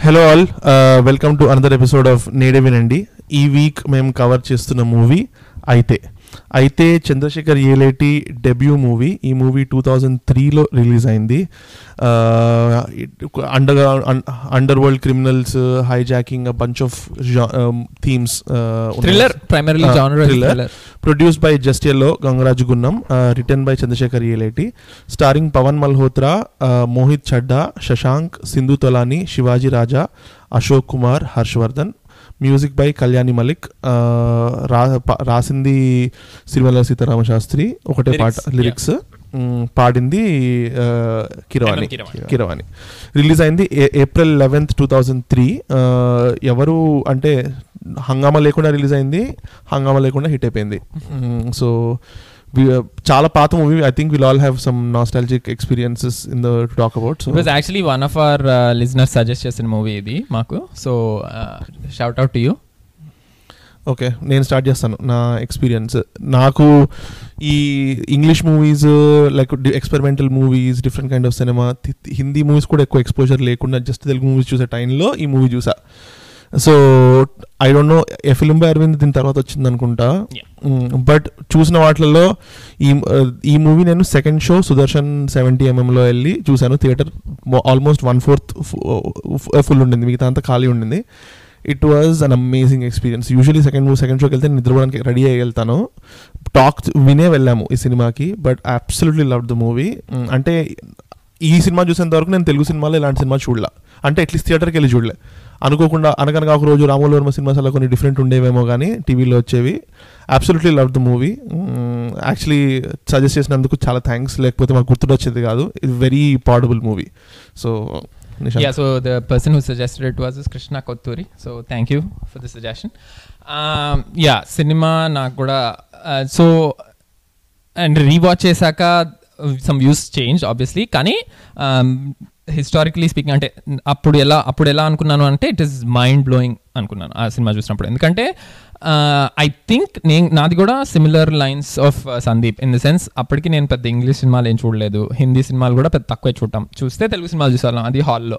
Hello all welcome to another episode of నేడే వినండి ఈ వీక్ మేము కవర్ చేస్తున్న మూవీ అయితే అయితే చంద్రశేఖర్ ఏలేటి డెబ్యూ మూవీ ఈ మూవీ టూ థౌజండ్ త్రీలో రిలీజ్ అయింది under under world criminals hijacking bunch of themes thriller primarily Ah, genre thriller. Thriller produced by జస్టియల్లో Gangaraju Gunnam written by Chandrasekhar Yeleti starring Pavan Malhotra uh, Mohit Chadda Shashank Sindhu Tolani Sivaji Raja Ashok Kumar Harshavardhan music by Kalyani Malik ఆ, రా ప- రాసింది సిరిమల్ల సీతారామ శాస్త్రి ఒకటే పాట Lyrics, లిరిక్స్ పాడింది ఆ, కిరవాణి MM కిరవాణి. కిరవాణి రిలీజ్ అయింది ఏ- April eleventh two thousand three ఎవరు అంటే హంగామా లేకుండా రిలీజ్ అయింది హంగామా లేకుండా హిట్ అయిపోయింది సో చాలా పాత movie I think will all have some nostalgic experiences in the talk about so it was actually one of our listeners suggest చేసిన మూవీ ఇది మాకు so shout out to you okay నేను start చేస్తాను నా experience నాకు ఈ English movies like experimental movies different kind of సినిమా Hindi movies కూడా ఎక్కువ ఎక్స్పోజర్ లేకుండా జస్ట్ తెలుగు మూవీస్ చూసే టైంలో ఈ మూవీ చూసా so I don't know a film by Aravind దీని తర్వాత వచ్చింది అనుకుంటా Yeah. బట్ చూసిన వాటిలలో ఈ ఈ మూవీ నేను సెకండ్ షో సుదర్శన్ సెవెంటీ ఎంఎంలో వెళ్ళి చూశాను theatre almost one fourth full ఉండింది మిగతా అంతా ఖాళీ ఉండింది it was an amazing experience usually second movie second షోకి వెళ్తే నిద్రపోవడానికి రెడీ అయ్యి వెళ్తాను టాక్ వినే వెళ్ళాము ఈ సినిమాకి but absolutely love the movie అంటే ఈ సినిమా చూసేంత వరకు నేను తెలుగు సినిమాలో ఇలాంటి సినిమా చూడలే అంటే అట్లీస్ట్ థియేటర్కి వెళ్ళి చూడలే అనుకోకుండా అనకనగా ఒక రోజు రాముల వర్మ సినిమాస్ అలా కొన్ని డిఫరెంట్ ఉండేవేమో కానీ టీవీలో వచ్చేవి absolutely love the movie actually suggest చేసినందుకు చాలా థ్యాంక్స్ లేకపోతే మాకు గుర్తుడొచ్చేది కాదు ఇది వెరీ పాడబుల్ movie so yeah so the person who suggested it was Krishna Kothuri so thank you for the suggestion yeah సినిమా నాకు కూడా సో అండ్ రీవాచ్ చేశాక సమ్ వ్యూస్ చేంజ్ ఆబ్వియస్లీ కానీ హిస్టారికలీ స్పీకింగ్ అంటే అప్పుడు ఎలా అప్పుడు ఎలా అనుకున్నాను అంటే ఇట్ ఈస్ మైండ్ బ్లోయింగ్ అనుకున్నాను ఆ సినిమా చూసినప్పుడు ఎందుకంటే ఐ థింక్ నేను నాది కూడా similar lines of Sandeep in the sense అప్పటికి నేను పెద్ద ఇంగ్లీష్ సినిమాలు ఏం చూడలేదు హిందీ సినిమాలు కూడా పెద్ద తక్కువే చూడటం చూస్తే తెలుగు సినిమాలు చూసాను అది హాల్లో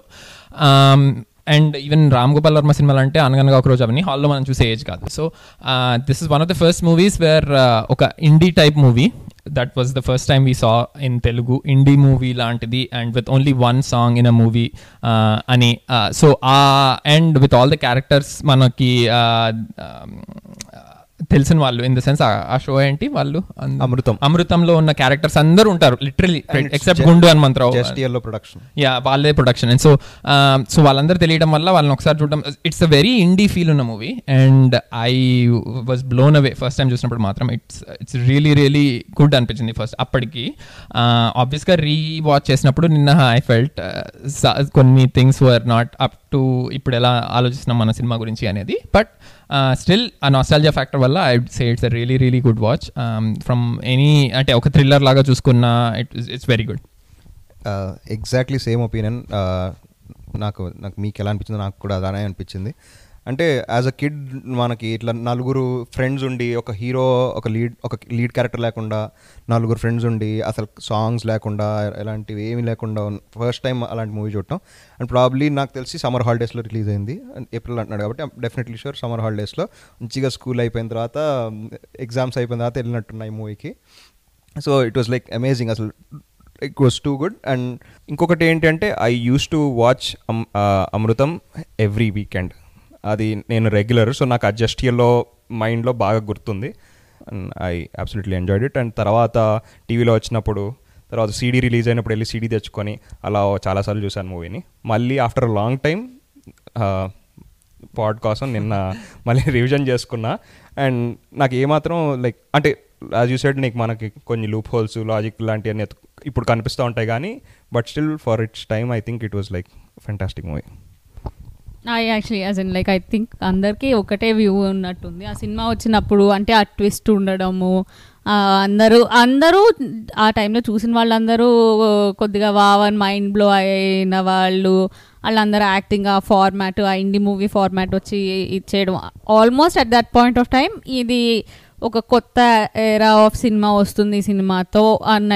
అండ్ ఈవెన్ రామ్ గోపాల్ వర్మ సినిమాలు అంటే అనగనగా ఒక రోజు అవన్నీ హాల్లో మనం చూసే ఏజ్ కాదు so this is one of the first movies where ఒక indie type movie that was the first time we saw in Telugu indie movie లాంటిది and with only one song in a movie అని so uh and with all the characters మనకి uh, um, తెలిసిన వాళ్ళు in the sense ఆ show ఏంటి వాళ్ళు అంద- అమృతం. అమృతంలో ఉన్న క్యారెక్టర్స్ అందరూ ఉంటారు literally And it's except just- Gundu Hanumantharao just ఇయర్లో ప్రొడక్షన్ యా వాళ్ళే ప్రొడక్షన్ అండ్ సో సో వాళ్ళందరూ తెలియడం వల్ల వాళ్ళని ఒకసారి చూడడం it's a very indie feel ఉన్న movie and I was blown away first time చూసినప్పుడు మాత్రం it's it's really really good అనిపించింది ఫస్ట్ అప్పటికి ఆబ్వియస్గా రీ వాచ్ చేసినప్పుడు నిన్న ఐ ఫెల్ట్ కొన్ని things were not up to ఇప్పుడు ఎలా ఆలోచిస్తున్నాం మన సినిమా గురించి అనేది బట్ స్టిల్ ఆ నాస్టాలజియా ఫ్యాక్టర్ వల్ల I say it's a really really good watch from any అంటే ఒక థ్రిల్లర్ లాగా చూసుకున్న it it's very good exactly same opinion నాకు నాకు మీకు ఎలా అనిపించిందో నాకు కూడా అలానే అనిపించింది అంటే యాజ్ అ కిడ్ మనకి ఇట్లా నలుగురు ఫ్రెండ్స్ ఉండి ఒక హీరో ఒక లీడ్ ఒక లీడ్ క్యారెక్టర్ లేకుండా నలుగురు ఫ్రెండ్స్ ఉండి అసలు సాంగ్స్ లేకుండా ఎలాంటివి ఏమీ లేకుండా ఫస్ట్ టైం అలాంటి మూవీ చూడటం అండ్ ప్రాబ్లీ నాకు తెలిసి సమ్మర్ హాలిడేస్లో రిలీజ్ అయింది ఏప్రిల్ అంటున్నాడు కాబట్టి డెఫినెట్లీ షూర్ సమ్మర్ హాలిడేస్లో మంచిగా స్కూల్ అయిపోయిన తర్వాత ఎగ్జామ్స్ అయిపోయిన తర్వాత వెళ్ళినట్టున్నాయి మూవీకి so it was like amazing అసలు it was too good and ఇంకొకటి ఏంటంటే I use to watch Amrutham every weekend అది నేను రెగ్యులర్ సో నాకు ఆ జస్ట్ ఇయర్లో మైండ్లో బాగా గుర్తుంది and I absolutely enjoyed it and తర్వాత టీవీలో వచ్చినప్పుడు తర్వాత సీడీ రిలీజ్ అయినప్పుడు వెళ్ళి సీడీ తెచ్చుకొని అలా చాలాసార్లు చూశాను మూవీని మళ్ళీ ఆఫ్టర్ లాంగ్ టైం పాడ్ కోసం నిన్న మళ్ళీ రివిజన్ చేసుకున్నా అండ్ నాకు ఏమాత్రం లైక్ అంటే యాజ్ యూ సెడ్ నీకు మనకి కొన్ని లూప్ హోల్స్ లాజిక్ లాంటివన్నీ ఎత్తు- ఇప్పుడు కనిపిస్తూ ఉంటాయి కానీ but still for it's time I think it was like fantastic movie I actually as in like I think అందరికీ ఒకటే వ్యూ ఉన్నట్టుంది ఆ సినిమా వచ్చినప్పుడు అంటే ఆ ట్విస్ట్ ఉండడము ఆ అందరూ అందరూ ఆ టైంలో చూసిన వాళ్ళందరూ కొద్దిగా వావన్ మైండ్ బ్లో అయిన వాళ్ళు వాళ్ళందరూ యాక్టింగ్ ఆ ఫార్మాట్ ఆ ఇండి మూవీ ఫార్మాట్ వచ్చి ఇచ్చేయడం almost at that point of time ఇది ఒక కొత్త ఎరా ఆఫ్ సినిమా వస్తుంది ఈ సినిమాతో అన్న ఇది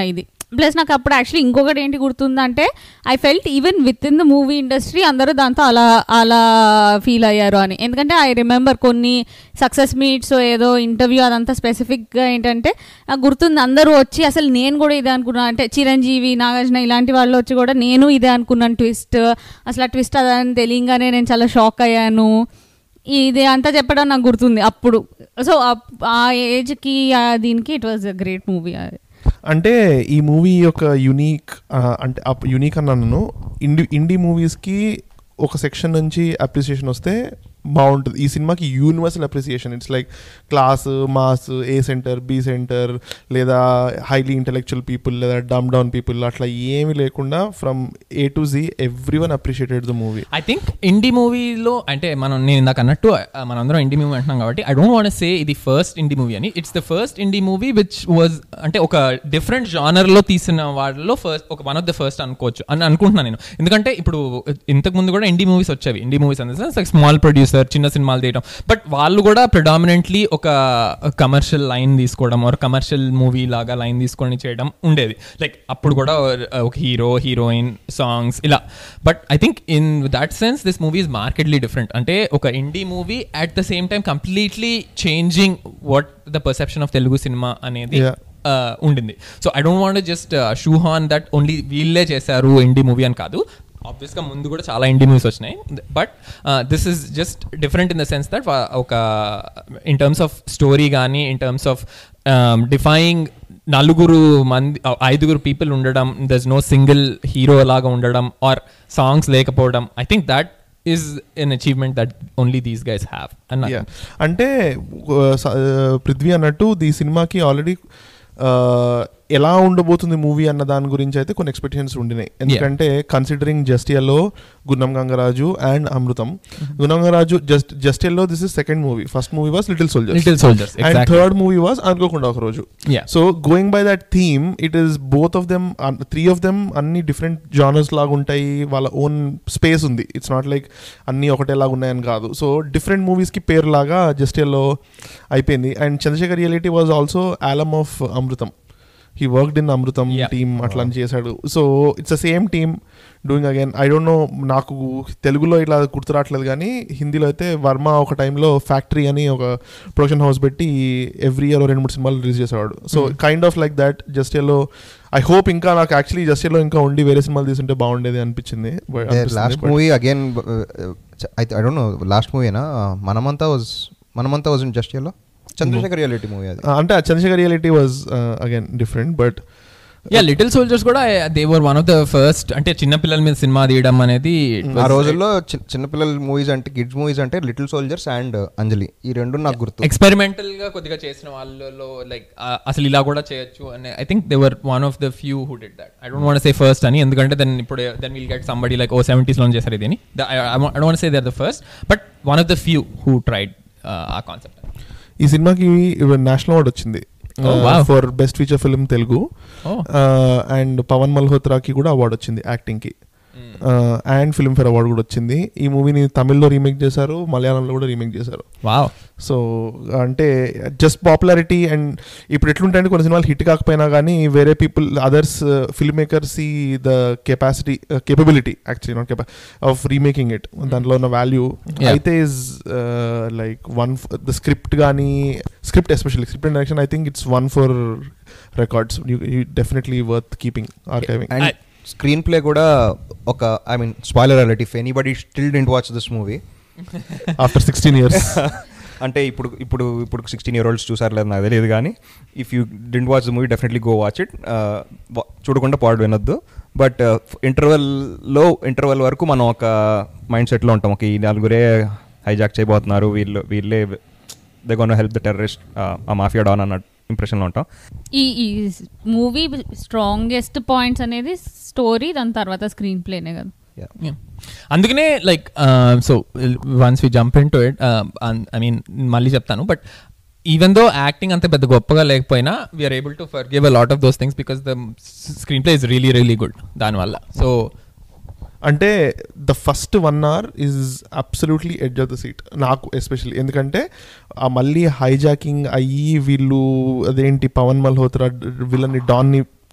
ప్లస్ నాకు అప్పుడు యాక్చువల్లీ ఇంకొకటి ఏంటి గుర్తుందంటే I felt even with in the movie industry అందరూ దాంతో అలా అలా ఫీల్ అయ్యారు అని ఎందుకంటే ఐ రిమెంబర్ కొన్ని సక్సెస్ మీట్స్ ఏదో ఇంటర్వ్యూ అదంతా స్పెసిఫిక్గా ఏంటంటే నాకు గుర్తుంది అందరూ వచ్చి అసలు నేను కూడా ఇదే అనుకున్నాను అంటే చిరంజీవి నాగార్జున ఇలాంటి వాళ్ళు వచ్చి కూడా నేను ఇదే అనుకున్నాను ట్విస్ట్ అసలు ఆ ట్విస్ట్ అదని తెలియగానే నేను చాలా షాక్ అయ్యాను ఇది అంతా చెప్పడం నాకు గుర్తుంది అప్పుడు సో ఆ ఏజ్కి దీనికి it was a great movie అంటే ఈ మూవీ యొక్క యునీక్ అంటే యునీక్ అన్నాను ఇండి ఇండి మూవీస్కి ఒక సెక్షన్ నుంచి అప్రిసియేషన్ వస్తే బాగుంటుంది ఈ సినిమాకి universal appreciation it's like class mass A centre B centre లేదా హైలీ ఇంటెలెక్చువల్ పీపుల్ లేదా డమ్ డౌన్ పీపుల్ అట్లా ఏమీ లేకుండా from A to Z everyone appreciated the movie I think indie మూవీలో అంటే మనం నేను ఇందాక అన్నట్టు uh, మనందరం ఇండి మూవీ అంటున్నాం కాబట్టి ఐ డోంట్ వాంట్ సే ఇది ఫస్ట్ ఇండి మూవీ అని it's the first indie movie which was అంటే ఒక డిఫరెంట్ జానర్లో తీసిన వాళ్ళలో ఫస్ట్ ఒక వన్ ఆఫ్ ద ఫస్ట్ అనుకోవచ్చు అని అనుకుంటున్నాను నేను ఎందుకంటే ఇప్పుడు ఇంతకు ముందు కూడా ఇండి మూవీస్ వచ్చేవి ఇండి మూవీస్ అంటే స్మాల్ ప్రొడ్యూసర్ చిన్న సినిమాలు తీయడం బట్ వాళ్ళు కూడా ప్రిడామినెంట్లీ ఒక కమర్షియల్ లైన్ తీసుకోవడం ఆర్ కమర్షియల్ మూవీ లాగా లైన్ తీసుకొని చేయడం ఉండేది లైక్ అప్పుడు కూడా ఒక హీరో హీరోయిన్ సాంగ్స్ ఇలా but I think in that sense this movie is markedly different అంటే ఒక indie movie at the same time completely changing what the perception of Telugu సినిమా అనేది Yeah. uh, ఉండింది so I don't want just షూ హాన్ that only వీళ్ళే చేశారు ఇండి movie అని కాదు ఆబ్వియస్గా ముందు కూడా చాలా ఇండి మూవీస్ వచ్చినాయి but this is just different in the sense that ఒక ఇన్ టర్మ్స్ ఆఫ్ స్టోరీ కానీ ఇన్ టర్మ్స్ ఆఫ్ డిఫైయింగ్ నలుగురు మంది uh, ఐదుగురు పీపుల్ ఉండడం దస్ నో సింగిల్ హీరో లాగా ఉండడం ఆర్ సాంగ్స్ లేకపోవడం I think that is an achievement that only these guys have అన్న Yeah. అంటే uh, స- uh, పృథ్వీ అన్నట్టు ఈ సినిమాకి ఆల్రెడీ ఎలా ఉండబోతుంది మూవీ అన్న దాని గురించి అయితే కొన్ని ఎక్స్పెక్టేషన్స్ ఉండినాయి ఎందుకంటే considering Just Yellow Gunnam Gangaraju and Amrutham Gunnam Gangaraju just Just Yellow this is second movie first movie was little soldier little soldiers and third movie was Anukokunda Oka Roju Yeah. So going by that theme it is both of them three of them అన్ని different genres లాగా ఉంటాయి వాళ్ళ own space ఉంది it's not like అన్ని ఒకటేలాగా ఉన్నాయని కాదు so different మూవీస్కి పేరు లాగా జస్టియల్లో అయిపోయింది and Chandrasekhar Yeleti was also alum of Amrutham he worked in Amrutham Yeah. Team అట్లా అని చేశాడు so it's the same team doing again I don't know నాకు తెలుగులో ఇలా గుర్తు రావట్లేదు కానీ హిందీలో అయితే వర్మ ఒక టైంలో ఫ్యాక్టరీ అని ఒక ప్రొడక్షన్ హౌస్ పెట్టి ఎవ్రీ ఇయర్ రెండు మూడు సినిమాలు రిలీజ్ చేసేవాడు so Hmm. Kind of like that Just Yellow I hope ఇంకా నాకు యాక్చువల్లీ జస్ట్ లో ఇంకా ఉండి వేరే సినిమాలు తీసుంటే బాగుండేది అనిపించింది But అనిపిస్తుంది. Last But- movie again I don't know last మూవీనా Manamantha was Manamantha was in Just Yellow Chandrasekhar Yeleti movie అది Uh, అంటే Chandrasekhar Yeleti was again different but yeah little soldiers కూడా they were one of the first అంటే చిన్న పిల్లల మీద సినిమా తీయడం అనేది it ఆ was రోజుల్లో చిన్న చిన్నపిల్లల మూవీస్ అంటే కిడ్స్ మూవీస్ అంటే లిటిల్ సోల్జర్స్ అండ్ అంజలి ఈ రెండు నాకు గుర్తు ఎక్స్పెరిమెంటల్ గా కొద్దిగా చేసిన వాళ్ళలో లైక్ అసలు ఇలా కూడా చేయొచ్చు అని I think they were one of the few who did that I don't want say first అని ఎందుకంటే దెన్ ఇప్పుడు then will get somebody like oh seventies లో చేశారు ఇది అని I don't say they're the first but one of the few who tried ఆ concept ఈ సినిమాకి నేషనల్ అవార్డ్ వచ్చింది Oh, wow. For best feature film Telugu Oh. And Pavan మల్హోత్రాకి కూడా అవార్డు వచ్చింది యాక్టింగ్కి అండ్ ఫిల్మ్ఫేర్ అవార్డు కూడా వచ్చింది ఈ మూవీని తమిళ్లో రీమేక్ చేశారు మలయాళంలో కూడా రీమేక్ చేశారు వావ్ సో అంటే జస్ట్ పాపులారిటీ అండ్ ఇప్పుడు ఎట్లుంటాయంటే కొన్ని సినిమాలు హిట్ కాకపోయినా కానీ వేరే పీపుల్ అదర్స్ ఫిల్మ్ మేకర్స్ ఈ the capacity capability actually not కెపా ఆఫ్ రీమేకింగ్ ఇట్ దాంట్లో ఉన్న వాల్యూ Yeah. అయితే is like one the script కానీ script especially script and direction I think it's one for records you definitely worth keeping archiving and screenplay కూడా ఒక I mean spoiler alert if anybody still didn't watch this movie after sixteen years అంటే ఇప్పుడు ఇప్పుడు ఇప్పుడు sixteen year ఓల్డ్స్ చూసారు లేదు నాకు తెలియదు కానీ if you didn't watch the movie definitely go watch it చూడకుండా పాడు వినొద్దు బట్ ఇంటర్వెల్లో ఇంటర్వెల్ వరకు మనం ఒక మైండ్ సెట్లో ఉంటాం ఒక ఈ నలుగురే హైజాక్ చేయబోతున్నారు వీళ్ళు వీళ్ళే they gonna help the terrorist ఆ మాఫియా డాన్ అన్న ఇంప్రెషన్లో ఉంటాం ఈ ఈ మూవీ స్ట్రాంగెస్ట్ పాయింట్స్ అనేది స్టోరీ దాని తర్వాత స్క్రీన్ ప్లేనే కదా Yeah. అందుకనే like so once we jump in to it I mean మళ్ళీ చెప్తాను బట్ ఈవెన్ దో యాక్టింగ్ అంత పెద్ద గొప్పగా లేకపోయినా we are able to for give a lot of those things because the screen play is really really good దానివల్ల so అంటే the first one hour is absolutely edge of the seat నాకు especially ఎందుకంటే ఆ మళ్ళీ హైజాకింగ్ అయ్యి వీళ్ళు అదేంటి పవన్ మల్హోత్రా విలన్ని డాన్ని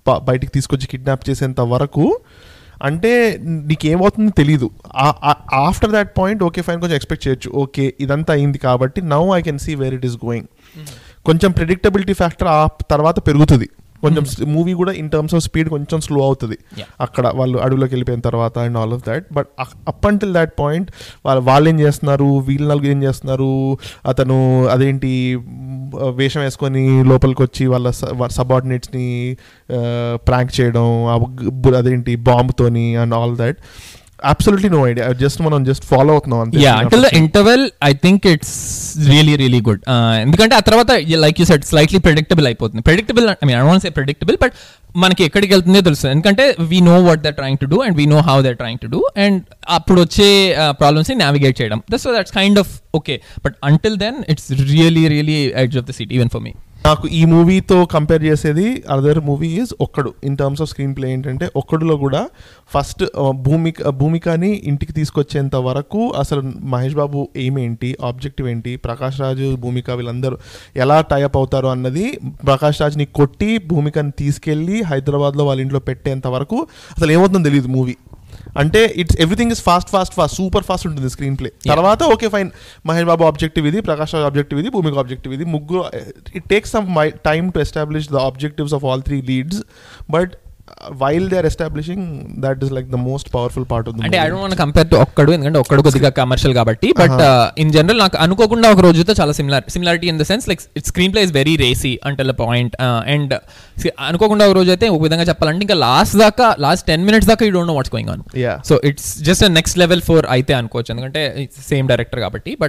బ- బయటికి తీసుకొచ్చి కిడ్నాప్ చేసేంత వరకు అంటే నీకేమవుతుందో తెలీదు after that point okay fine కొంచెం ఎక్స్పెక్ట్ చేయొచ్చు ఓకే ఇదంతా అయింది కాబట్టి now I can see where it is going కొంచెం ప్రిడిక్టబిలిటీ ఫ్యాక్టర్ ఆ తర్వాత పెరుగుతుంది కొంచెం మూవీ కూడా ఇన్ టర్మ్స్ ఆఫ్ స్పీడ్ కొంచెం స్లో అవుతుంది Yeah. అక్కడ వాళ్ళు అడవిలోకి వెళ్ళిపోయిన తర్వాత and all of that but up until that point వాళ్ళు వాళ్ళు ఏం చేస్తున్నారు వీళ్ళు నలుగురు ఏం చేస్తున్నారు అతను అదేంటి మ్, వేషం వేసుకొని లోపలికి వచ్చి వాళ్ళ సబార్డినేట్స్ని ప్రాంక్ చేయడం ఆ బు- అదేంటి బాంబుతోని and all that absolutely no idea just మనం జస్ట్ ఫాలో అవుతున్నాం అంతే yeah until the interval I think it's really really good ఎందుకంటే ఆ తర్వాత like you set slightly predictable అయిపోతుంది predictable I mean I want say predictable but మనకి ఎక్కడికి వెళ్తుందో తెలుస్తుంది ఎందుకంటే we know what they're trying to do and we know how they're trying to do and అప్పుడు వచ్చే ప్రాబ్లమ్స్ ని నావిగేట్ చేయడం that's that's kind of okay but until then it's really really edge of the seat even for me నాకు ఈ మూవీతో compare చేసేది other movie is Okkadu in terms of screenplay ఏంటంటే ఒక్కడులో కూడా ఫస్ట్ భూమిక భూమికని ఇంటికి తీసుకొచ్చేంత వరకు అసలు మహేష్ బాబు ఎయిమ్ ఏంటి ఆబ్జెక్టివ్ ఏంటి ప్రకాష్ రాజు భూమిక వీళ్ళందరూ ఎలా టైఅప్ అవుతారు అన్నది ప్రకాష్ రాజ్ని కొట్టి భూమికని తీసుకెళ్ళి హైదరాబాద్లో వాళ్ళ ఇంట్లో పెట్టేంత వరకు అసలు ఏమవుతుందో తెలియదు మూవీ అంటే it's everything is fast fast fast super fast ఉంటుంది స్క్రీన్ ప్లే తర్వాత okay fine Mahesh Babu objective ఇది ప్రకాష్ రాజ్ ఆబ్జెక్టివ్ ఇది భూమిక ఆబ్జెక్టివ్ ఇది ముగ్గురు it takes some time to establish the objectives of all three leads but while they are establishing that is like the most powerful part of అంటే I don't want compare to Okkadu ఎందుకంటే ఒక్కడు కొద్దిగా commercial కాబట్టి but in general నాకు అనుకోకుండా ఒక రోజుతో చాలా similar similarity in the sense like it screen play is very racy until point and Anukokunda Oka రోజు అయితే ఒక విధంగా చెప్పాలంటే ఇంకా లాస్ట్ దాకా లాస్ట్ టెన్ మినిట్స్ దాకా you don't know what's going on Yeah. So it's just next level for అయితే అనుకోవచ్చు ఎందుకంటే సేమ్ డైరెక్టర్ కాబట్టి but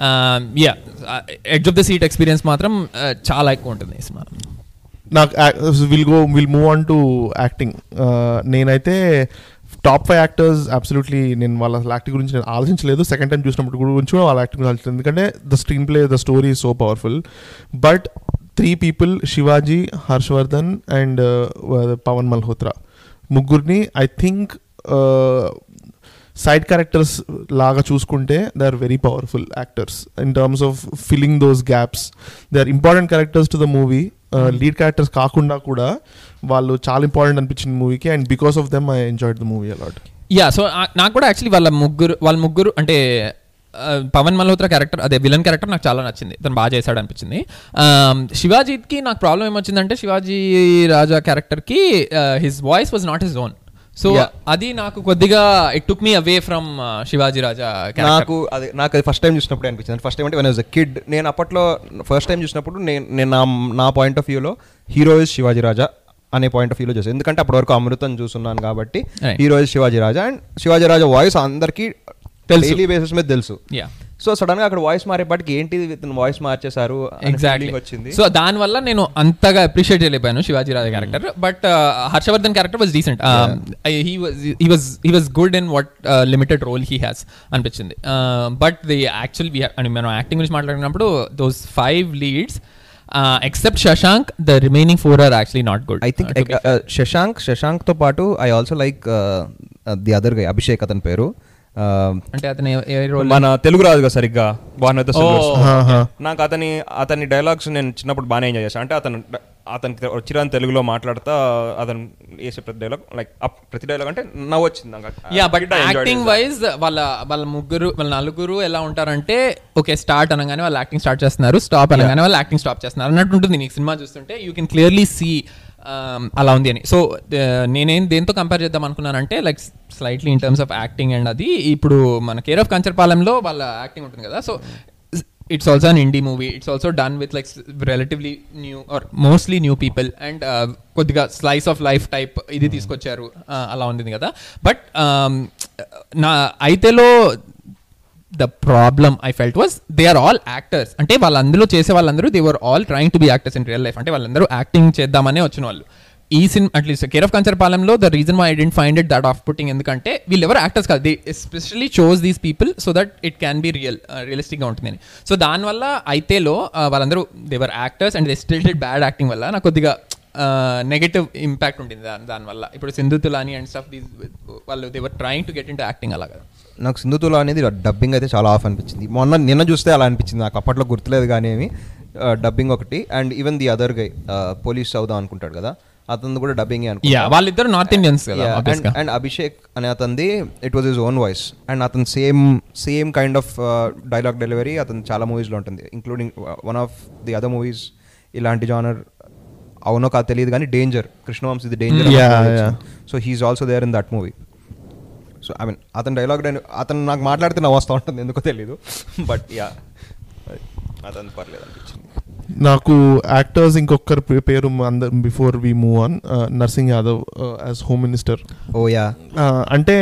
yeah edge of the seat experience మాత్రం uh, చాలా ఎక్కువ ఉంటుంది ఈ సినిమా నాకు will go will move on to acting నేనైతే టాప్ ఫైవ్ యాక్టర్స్ అబ్సల్యూట్లీ నేను వాళ్ళ యాక్టింగ్ గురించి నేను ఆలోచించలేదు సెకండ్ టైం చూసినప్పుడు గురించి కూడా వాళ్ళ యాక్టింగ్ గురించి ఆలోచించలేదు ఎందుకంటే the screen play the story so powerful but three people Shivaji Harshavardhan and Pavan Malhotra ముగ్గురిని ఐ థింక్ సైడ్ క్యారెక్టర్స్ లాగా చూసుకుంటే they are very powerful actors in terms of filling those gaps they are important characters to the movie lead characters కాకుండా కూడా వాళ్ళు చాలా important అనిపించింది మూవీకి and because of them I enjoyed the movie a lot yeah so నాకు కూడా actually వాళ్ళ ముగ్గురు వాళ్ళ ముగ్గురు అంటే ఆ, పవన్ మల్హోత్రా క్యారెక్టర్ అదే విలన్ క్యారెక్టర్ నాకు చాలా నచ్చింది తను బాగా చేశాడు అనిపించింది ఆమ్, శివాజీకి నాకు ప్రాబ్లం ఏమొచ్చిందంటే శివాజీ రాజా క్యారెక్టర్కి his voice was not his own so Yeah. అది నాకు కొద్దిగా it took me away from Shivaji Raja character. నాకు అది నాకు అది ఫస్ట్ టైం చూసినప్పుడు అనిపించింది ఫస్ట్ టైం అంటే వన్ వాజ్ అ కిడ్ నేను అప్పట్లో ఫస్ట్ టైం చూసినప్పుడు నేను నేను నా నా పాయింట్ ఆఫ్ వ్యూలో హీరో ఇస్ శివాజీ రాజా అనే పాయింట్ ఆఫ్ వ్యూలో చూసాను ఎందుకంటే అప్పటి వరకు అమృతం చూస్తున్నాను కాబట్టి Right. Hero is Shivaji Raja and Shivaji Raja voice అందరికీ తెలుసు. డైలీ బేసిస్ మీద తెలుసు Yeah. సో సడన్ గా అక్కడ వాయిస్ మారేపాటికి ఏంటి వాయిస్ మార్చేశారు ఎగ్జాక్ట్లీ వచ్చింది సో దాని వల్ల నేను అంతగా అప్రిషియేట్ చేయలేకపోయాను Shivaji Raja character but Harshavardhan character was decent he was he was good in what limited role he has అనిపించింది బట్ ది యాక్చువల్ అని మనం యాక్టింగ్ గురించి మాట్లాడినప్పుడు those five leads except Shashank the remaining four are actually not good I think Shashank Shashank తో పాటు I also like the other guy Abhishek అతని పేరు Uh, అంటే అతను ఏ- ఏ రోల్ మన తెలుగు రాదు కదా సరిగ్గా బాగున్నది Oh, నాకు అతని అతని డైలాగ్స్ నేను చిన్నప్పుడు బాగానే ఎంజాయ్ చేశాను అంటే అతను అతనికి వచ్చిన తెలుగులో మాట్లాడుతా అతను వేసే ప్రతి డైలాగ్ లైక్ ప్రతి డైలాగ్ అంటే నవ్వు వచ్చింది నాకు. Yeah but I enjoyed acting it. Wise వాళ్ళ వాళ్ళ ముగ్గురు వాళ్ళ నలుగురు ఎలా ఉంటారంటే ఓకే స్టార్ట్ అనగానే వాళ్ళు యాక్టింగ్ స్టార్ట్ చేస్తున్నారు స్టాప్ అనగానే వాళ్ళు యాక్టింగ్ స్టాప్ చేస్తున్నారు అన్నట్టు ఉంటుంది నీకు సినిమా చూస్తుంటే యూ కెన్ క్లియర్లీ సీ అలా ఉంది అని సో నేనేం దేంతో కంపేర్ చేద్దాం అనుకున్నానంటే like slightly in terms of acting and అది ఇప్పుడు మన కేర్ ఆఫ్ కంచర్పాలెంలో వాళ్ళ యాక్టింగ్ ఉంటుంది కదా so it's also an indie movie it's also done with like relatively new or mostly new people and కొద్దిగా స్లైస్ ఆఫ్ లైఫ్ టైప్ ఇది తీసుకొచ్చారు uh, అలా ఉంది కదా బట్ నా అయితేలో the problem I felt was they are all actors అంటే వాళ్ళందరూ చేసే వాళ్ళందరూ they were all trying to be actors in real life అంటే వాళ్ళందరూ యాక్టింగ్ చేద్దామనే వచ్చిన వాళ్ళు ఈ cinema at least care of కంచర్పాలెంలో the reason why I didn't find it that off putting ఎందుకంటే వీళ్ళు ఎవరు యాక్టర్స్ కాదు they especially chose these people so that it can be real రియలిస్టిక్గా ఉంటుంది సో దానివల్ల అయితేలో uh, వాళ్ళందరూ they were actors and they still did bad acting వల్ల నాకు కొద్దిగా నెగటివ్ ఇంపాక్ట్ ఉంటుంది దాని దానివల్ల ఇప్పుడు Sindhu Tolani and stuff these వాళ్ళు they were trying to get into acting అలాగా నాకు సింధుతులో అనేది డబ్బింగ్ అయితే చాలా ఆఫ్ అనిపించింది మొన్న నిన్న చూస్తే అలా అనిపించింది నాకు అప్పట్లో గుర్తులేదు కానీ ఏమి డబ్బింగ్ ఒకటి and even the other guy police అవుదాం అనుకుంటాడు కదా అతను కూడా డబ్బింగ్ యా వాళ్ళిద్దరు నార్త్ ఇండియన్స్ కదా obvious గా. అండ్ అభిషేక్ అనే అతనిది it was his own voice and అతను same same kind of dialogue delivery అతను చాలా మూవీస్లో ఉంటుంది including one of the other movies ఇలాంటి జానర్ అవునో కాదు తెలియదు కానీ danger Krishna Vamsi the danger Yeah, yeah. So he's also there in that movie so I mean అతని డైలాగ్ అతను నాకు మాట్లాడితే నవ్వు వస్తూ ఉంటుంది ఎందుకో తెలీదు బట్ యా అతను పర్లేదు అనిపించింది నాకు యాక్టర్స్ ఇంకొకరు పే- పేరు అందరు before we move on Narsing Yadav as home minister ఓ యా అంటే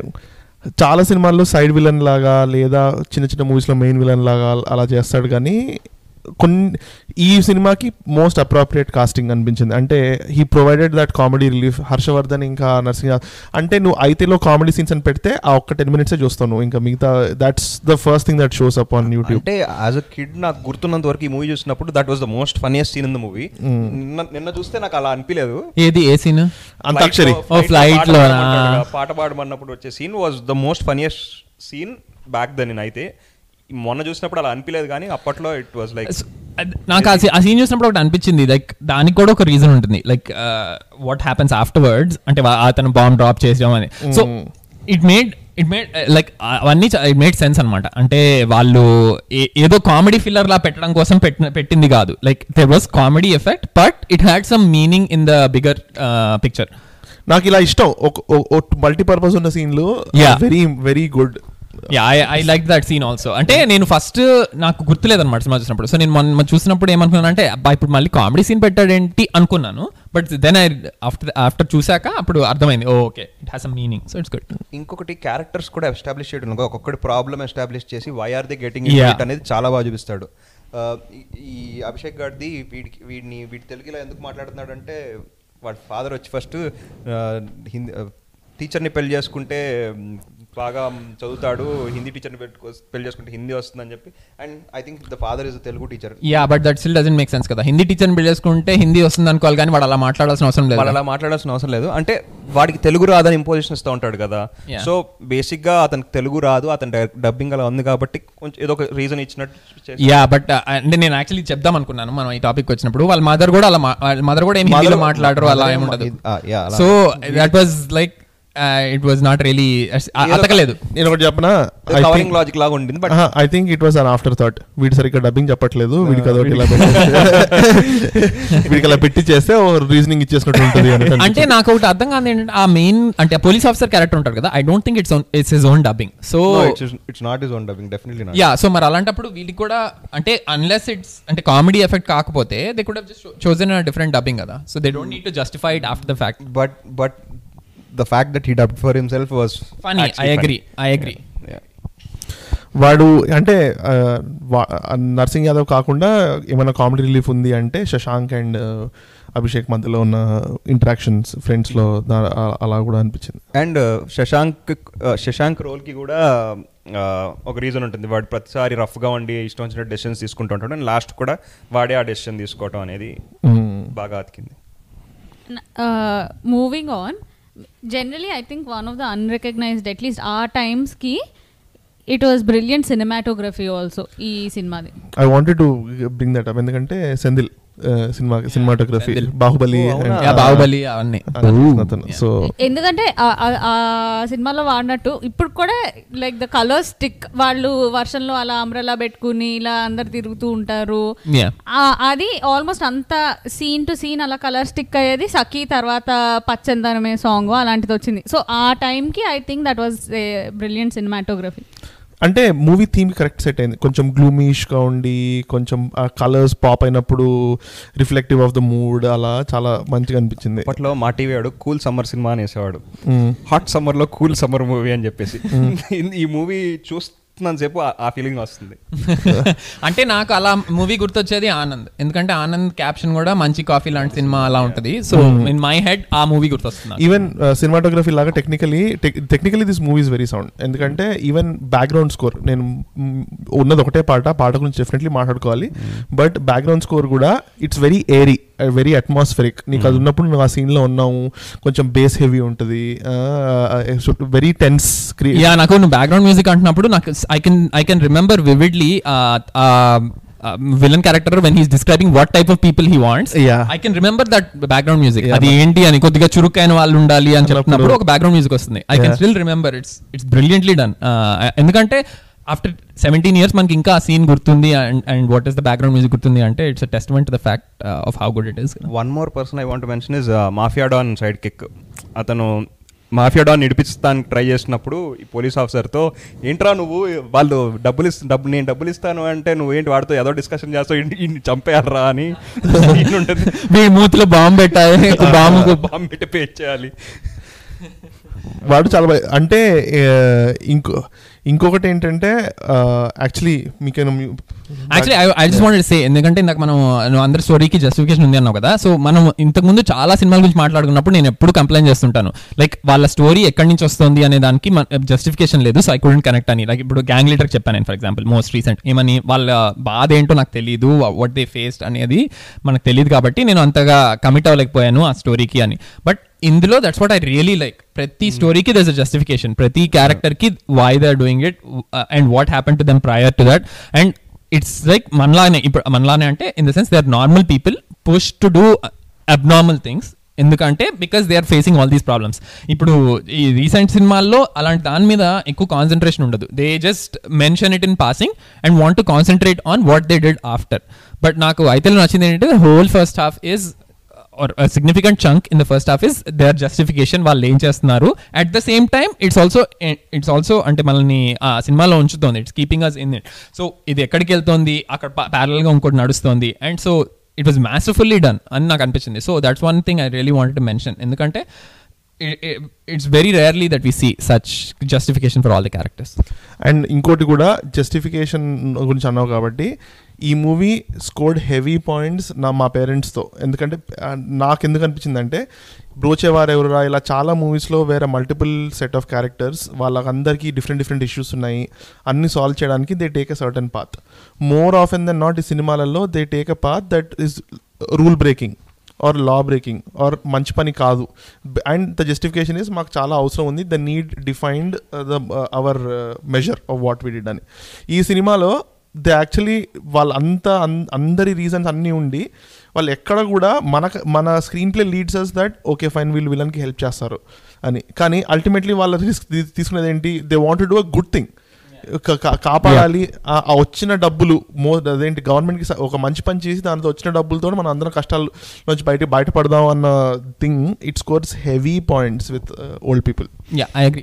చాలా సినిమాల్లో సైడ్ విలన్ లాగా లేదా చిన్న చిన్న మూవీస్లో మెయిన్ విలన్ లాగా అలా చేస్తాడు కానీ కొన్ని ఈ సినిమాకి మోస్ట్ అప్రోప్రియేట్ కాస్టింగ్ అనిపించింది అంటే he provided that comedy relief Harshavardhan ఇంకా నర్సింగ్ అంటే నువ్వు అయితేలో కామెడీ సీన్స్ అని పెడితే ఆ ఒక్క టెన్ మినిట్సే చూస్తావు నువ్వు ఇంకా మిగతా that's the first thing that shows up on YouTube అంటే యాజ్ అ కిడ్ నాకు గుర్తున్నంత వరకు ఈ మూవీ చూసినప్పుడు that was the most funniest scene in the movie నిన్న నిన్న చూస్తే నాకు అలా అనిపించలేదు ఏది ఏ సీన్ అంతాక్షరి Flight లో- ఓ, flight పాట లో, పాడమన్నాడుగా, ఆ. పాట పాడమన్నప్పుడు వచ్చే scene was the most funniest scene back then అయితే మొన్న చూసినప్పుడు అలా అనిపించలేదు కానీ అప్పట్లో ఇట్ వాజ్ లైక్ So, అద్- నాకు ఆ సీ- ఆ సీన్ చూసినప్పుడు ఒకటి అనిపించింది లైక్ దానికి కూడా ఒక రీజన్ ఉంటుంది లైక్ వాట్ హ్యాపెన్స్ ఆఫ్టర్ వర్డ్స్ అంటే వా- అతను బాంబ్ డ్రాప్ చేసాం అని so it made it made like అవన్నీ ఇట్ మేడ్ సెన్స్ అనమాట అంటే వాళ్ళు ఏ- ఏదో కామెడీ ఫిల్లర్ లా పెట్టడం కోసం పెట్టిన పెట్టింది కాదు like there was comedy effect but it had some meaning in the bigger picture నాకు ఇలా ఇష్టం ఒక మల్టీపర్పస్ ఉన్న సీన్లు Yeah. Very very good yeah I like that scene also అంటే నేను ఫస్ట్ నాకు గుర్తులేదు అనమాట సినిమా చూసినప్పుడు సో నేను మొన్న చూసినప్పుడు ఏమనుకున్నాను అంటే అబ్బా ఇప్పుడు మళ్ళీ కామెడీ సీన్ పెట్టాడేంటి అనుకున్నాను but then I after after చూసాక అప్పుడు అర్థమైంది okay it has a meaning so it's good ఇంకొకటి క్యారెక్టర్స్ కూడా ఎస్టాబ్లిష్ చేయడం కదా, ఒక్కొక్కటి ప్రాబ్లమ్ ఎస్టాబ్లిష్ చేసి why are the getting Yeah. అనేది చాలా బాగా చూపిస్తాడు ఆ, ఈ- ఈ అభిషేక్ గారిది వీడికి వీడిని వీడి తెలుగులో ఎందుకు మాట్లాడుతున్నాడు అంటే వాడి ఫాదర్ వచ్చి ఫస్ట్ హిందీ టీచర్ని పెళ్లి చేసుకుంటే మ్, బాగా చదువుతాడు హిందీ టీచర్ని పెట్టుకో పెళ్లి చేసుకుంటే హిందీ వస్తుందని చెప్పి and I think the father is Telugu teacher yeah but that still doesn't make sense కదా హిందీ టీచర్ని బిల్డ్ చేసుకుంటే హిందీ వస్తుంది అనుకోవాలి కానీ వాడు అలా మాట్లాడాల్సిన అవసరం లేదు వాళ్ళు అలా మాట్లాడాల్సిన అవసరం లేదు అంటే వాడికి తెలుగు రాదని ఇంపోజిషన్ ఇస్తూ ఉంటాడు కదా Yeah. సో బేసిక్ గా అతనికి తెలుగు రాదు అతని డబ్బింగ్ అలా ఉంది కాబట్టి కొంచెం ఏదో ఒక రీజన్ ఇచ్చినట్టు చేసి- యా బట్ అంటే నేను యాక్చువల్లీ చెప్దాం అనుకున్నాను మనం ఈ టాపిక్ వచ్చినప్పుడు వాళ్ళ మదర్ కూడా అలా మా- వాళ్ళ మదర్ కూడా ఏం హిందీలో Mother- మాట్లాడరు అలా mother ఏం- ఏముండదు ఆ, yeah, అలా. So that was like it was not really అతకలేదు నేను ఒకటి చెప్పనా కవరింగ్ లాజిక్ లాగా ఉండింది but I think it was an afterthought వీడి సరిగ్గా డబ్బింగ్ చెప్పట్లేదు వీడికి అదొకటి ఇలా పెట్టేస్తే- వీడికి అలా పెట్టి చేస్తే ఓ రీజనింగ్ ఇచ్చేసినట్టు ఉంటుంది అని అంటే నాకు ఒకటి అర్థం కాదు ఏంటంటే ఆ మెయిన్ అంటే పోలీస్ ఆఫీసర్ క్యారెక్టర్ ఉంటారు కదా I don't think it's it's his own dubbing so it's not is own dubbing definitely not yeah so మరి అలాంటప్పుడు వీళ్ళకి కూడా అంటే అన్లెస్ ఇట్స్ అంటే కామెడీ ఎఫెక్ట్ కాకపోతే they could just chosen different dubbing కదా so they don't need to justify it after the fact but but the fact that he dub for himself was funny I agree I agree వాడు అంటే ఆ, వా- nursing Yadav కాకుండా ఏమైనా comedy relief ఉంది అంటే Shashank and Abhishek మధ్యలో ఉన్న ఇంటరాక్షన్స్ ఫ్రెండ్స్ లో దా- ఆ- అలా కూడా అనిపించింది అండ్ శశాంక్ శశాంక్ రోల్ కి కూడా ఆ, ఒక రీజన్ ఉంటుంది వాడు ప్రతిసారి రఫ్ గా ఉండి ఇష్టం వచ్చిన డెసిషన్స్ తీసుకుంటూ ఉంటాడు అండ్ లాస్ట్ కూడా వాడే ఆ డెసిషన్ తీసుకోవటం అనేది బాగా అతికింది moving on generally I think one of the unrecognized at least ఆ టైమ్స్కి it was brilliant cinematography also ఈ సినిమాది I wanted to bring that up ఎందుకంటే Senthil cinema cinematography Baahubali Oh, అవునా? యా బాహుబలి అవన్నీ సో ఎందుకంటే ఆ- ఆ- ఆ సినిమాలో వాడినట్టు ఇప్పుడు కూడా లైక్ ద కలర్ స్టిక్ వాళ్ళు వర్షంలో అలా అంబ్రెలా పెట్టుకుని ఇలా అందరు తిరుగుతూ ఉంటారు యా ఆ- అది ఆల్మోస్ట్ అంత సీన్ టు సీన్ అలా కలర్ స్టిక్ అయ్యేది సఖీ తర్వాత పచ్చందనమే సాంగ్ అలాంటిది వచ్చింది సో ఆ టైంకి I think that was brilliant cinematography అంటే మూవీ థీమ్ కరెక్ట్ సెట్ అయింది కొంచెం గ్లూమిష్ గా ఉండి కొంచెం ఆ కలర్స్ పాప్ అయినప్పుడు రిఫ్లెక్టివ్ ఆఫ్ ద మూడ్ అలా చాలా మంచిగా అనిపించింది అప్పట్లో మా టీవీ వాడు కూల్ సమ్మర్ సినిమా అనేసేవాడు Mm. హాట్ సమ్మర్ లో కూల్ సమ్మర్ మూవీ అని చెప్పేసి ఈ మూవీ చూస్తున్నాను సేపు ఆ- ఆ ఫీలింగ్ వస్తుంది అంటే నాకు అలా మూవీ గుర్తొచ్చేది ఆనంద్ ఎందుకంటే ఆనంద్ క్యాప్షన్ కూడా మంచి కాఫీ లాంటి సినిమా అలా ఉంటది సో ఇన్ మై హెడ్ ఆ మూవీ గుర్తొస్తుంది నాకు. ఈవెన్ సినిమాటోగ్రఫీ లాగా technically technically this movie is very sound ఎందుకంటే ఈవెన్ బ్యాక్గ్రౌండ్ స్కోర్ నేను మ్, ఉన్నది ఒకటే పాట పాట గురించి డెఫినెట్లీ మాట్లాడుకోవాలి బట్ బ్యాక్గ్రౌండ్ స్కోర్ కూడా it's very eerie very atmospheric నీకు అది ఉన్నప్పుడు నువ్వు ఆ సీన్ లో ఉన్నావు కొంచెం బేస్ హెవీ ఉంటుంది వెరీ టెన్స్ యా నాకు నువ్వు బ్యాక్గ్రౌండ్ మ్యూజిక్ అంటున్నప్పుడు నాకు I can I can remember vividly villain character when he's describing what type of people he wants Yeah. I can remember that background music Yeah, అది ఏంటి అని కొద్దిగా చురుకైన వాళ్ళు ఉండాలి అని అన్నప్పుడు- చెప్తున్నప్పుడు ఒక బ్యాక్గ్రౌండ్ మ్యూజిక్ వస్తుంది I can Yeah. Still remember it's it's brilliantly done ఎందుకంటే ఆఫ్టర్ సెవెంటీన్ ఇయర్స్ మనకి ఇంకా ఆ సీన్ గుర్తుంది and and what is the background music గుర్తుంది అంటే it's testament the fact of how good it is one more person I want mention is mafia don sidekick అతను mafia don ఇడిపించడానికి try చేసినప్పుడు ఈ police ఆఫీసర్తో ఏంట్రా నువ్వు వాళ్ళు డబ్బులు ఇస్తా డబ్బు నేను డబ్బులు ఇస్తాను అంటే నువ్వు ఏంటి వాడితో ఏదో డిస్కషన్ చేస్తావు ఇన్ని చంపేయాలరా అని scene ఉంటుంది వీడి మూతిలో బాంబు పెట్టాలి బాంబు బాంబు పెట్టి పే చేయాలి వాడు చాలా బా- అంటే ఆ, ఇంకో ఇంకొకటి ఏంటంటే యాక్చువల్లీ మీకేమో actually I just wanted say ఎందుకంటే ఇందాక మనం నువ్వు అందరి స్టోరీకి జస్టిఫికేషన్ ఉంది అన్నావు కదా సో మనం ఇంతకు ముందు చాలా సినిమాల గురించి మాట్లాడుకున్నప్పుడు నేను ఎప్పుడు కంప్లైంట్ చేస్తుంటాను లైక్ వాళ్ళ స్టోరీ ఎక్కడి నుంచి వస్తుంది అనే దానికి జస్టిఫికేషన్ లేదు సో ఐ కుడెంట్ కనెక్ట్ అని లైక్ ఇప్పుడు గ్యాంగ్ లీడర్ చెప్పాను నేను ఫర్ ఎగ్జాంపుల్ మోస్ట్ రీసెంట్ ఏమని వాళ్ళ బాధ ఏంటో నాకు తెలియదు వాట్ దే ఫేస్డ్ అనేది మనకు తెలియదు కాబట్టి నేను అంతగా కమిట్ అవ్వలేకపోయాను ఆ స్టోరీకి అని బట్ ఇందులో that's what I really like ప్రతి స్టోరీకి దస్ అ జస్టిఫికేషన్ ప్రతి క్యారెక్టర్ కి why they are doing it and what happen to them prior to that and it's like మనలానే ఇప్పుడు మనలానే అంటే in the sense they are normal people push to do abnormal things ఎందుకంటే because they are facing all these problems ఇప్పుడు ఈ recent సినిమాల్లో అలాంటి దాని మీద ఎక్కువ కాన్సన్ట్రేషన్ ఉండదు they just mention it in passing and want to concentrate on what they did after but నాకు అయితే నచ్చింది ఏంటంటే whole first half is or significant chunk in the first half is their justification వాళ్ళు ఏం చేస్తున్నారు at the same time it's also it's also అంటే మనల్ని ఆ సినిమాలో ఉంచుతోంది it's keeping us in it so ఇది ఎక్కడికి వెళ్తోంది అక్కడ ప్యారల్ గా ఇంకోటి నడుస్తోంది and so it was masterfully done అని నాకు అనిపించింది so that's one thing I really want to mention ఎందుకంటే it's very rarely that we see such justification for all the characters and ఇంకోటి కూడా జస్టిఫికేషన్ గురించి అన్నావు కాబట్టి ఈ మూవీ స్కోర్డ్ హెవీ పాయింట్స్ నా మా పేరెంట్స్తో ఎందుకంటే ఆ, నాకు ఎందుకు అనిపించిందంటే బ్రోచేవారు ఎవరురా ఇలా చాలా మూవీస్లో వేరే మల్టిపుల్ సెట్ ఆఫ్ క్యారెక్టర్స్ వాళ్ళకందరికీ డిఫరెంట్ డిఫరెంట్ ఇష్యూస్ ఉన్నాయి అన్ని సాల్వ్ చేయడానికి they take a certain path more often than not ఈ సినిమాలలో they take a path that is rule breaking or law breaking or మంచి పని కాదు అండ్ ద జస్టిఫికేషన్ ఇస్ మాకు చాలా అవసరం ఉంది the need defined the hour measure of what we did అని ఈ సినిమాలో దే యాక్చువల్లీ వాళ్ళంతా అన్- అందరి రీజన్స్ అన్నీ ఉండి వాళ్ళు ఎక్కడ కూడా మన మన screenplay leads us that okay fine వీళ్ళు విలన్కి హెల్ప్ చేస్తారు అని కానీ అల్టిమేట్లీ వాళ్ళ రిస్క్ తీసుకునేది ఏంటి they want do a good thing కా- కా- కాపాడాలి ఆ ఆ వచ్చిన డబ్బులు మో అదేంటి గవర్నమెంట్కి స- ఒక మంచి పని చేసి దాంతో వచ్చిన డబ్బులతో మనం అందరం కష్టాల నుంచి బయట బయటపడదాం అన్న thing it scores heavy points with old people yeah I agree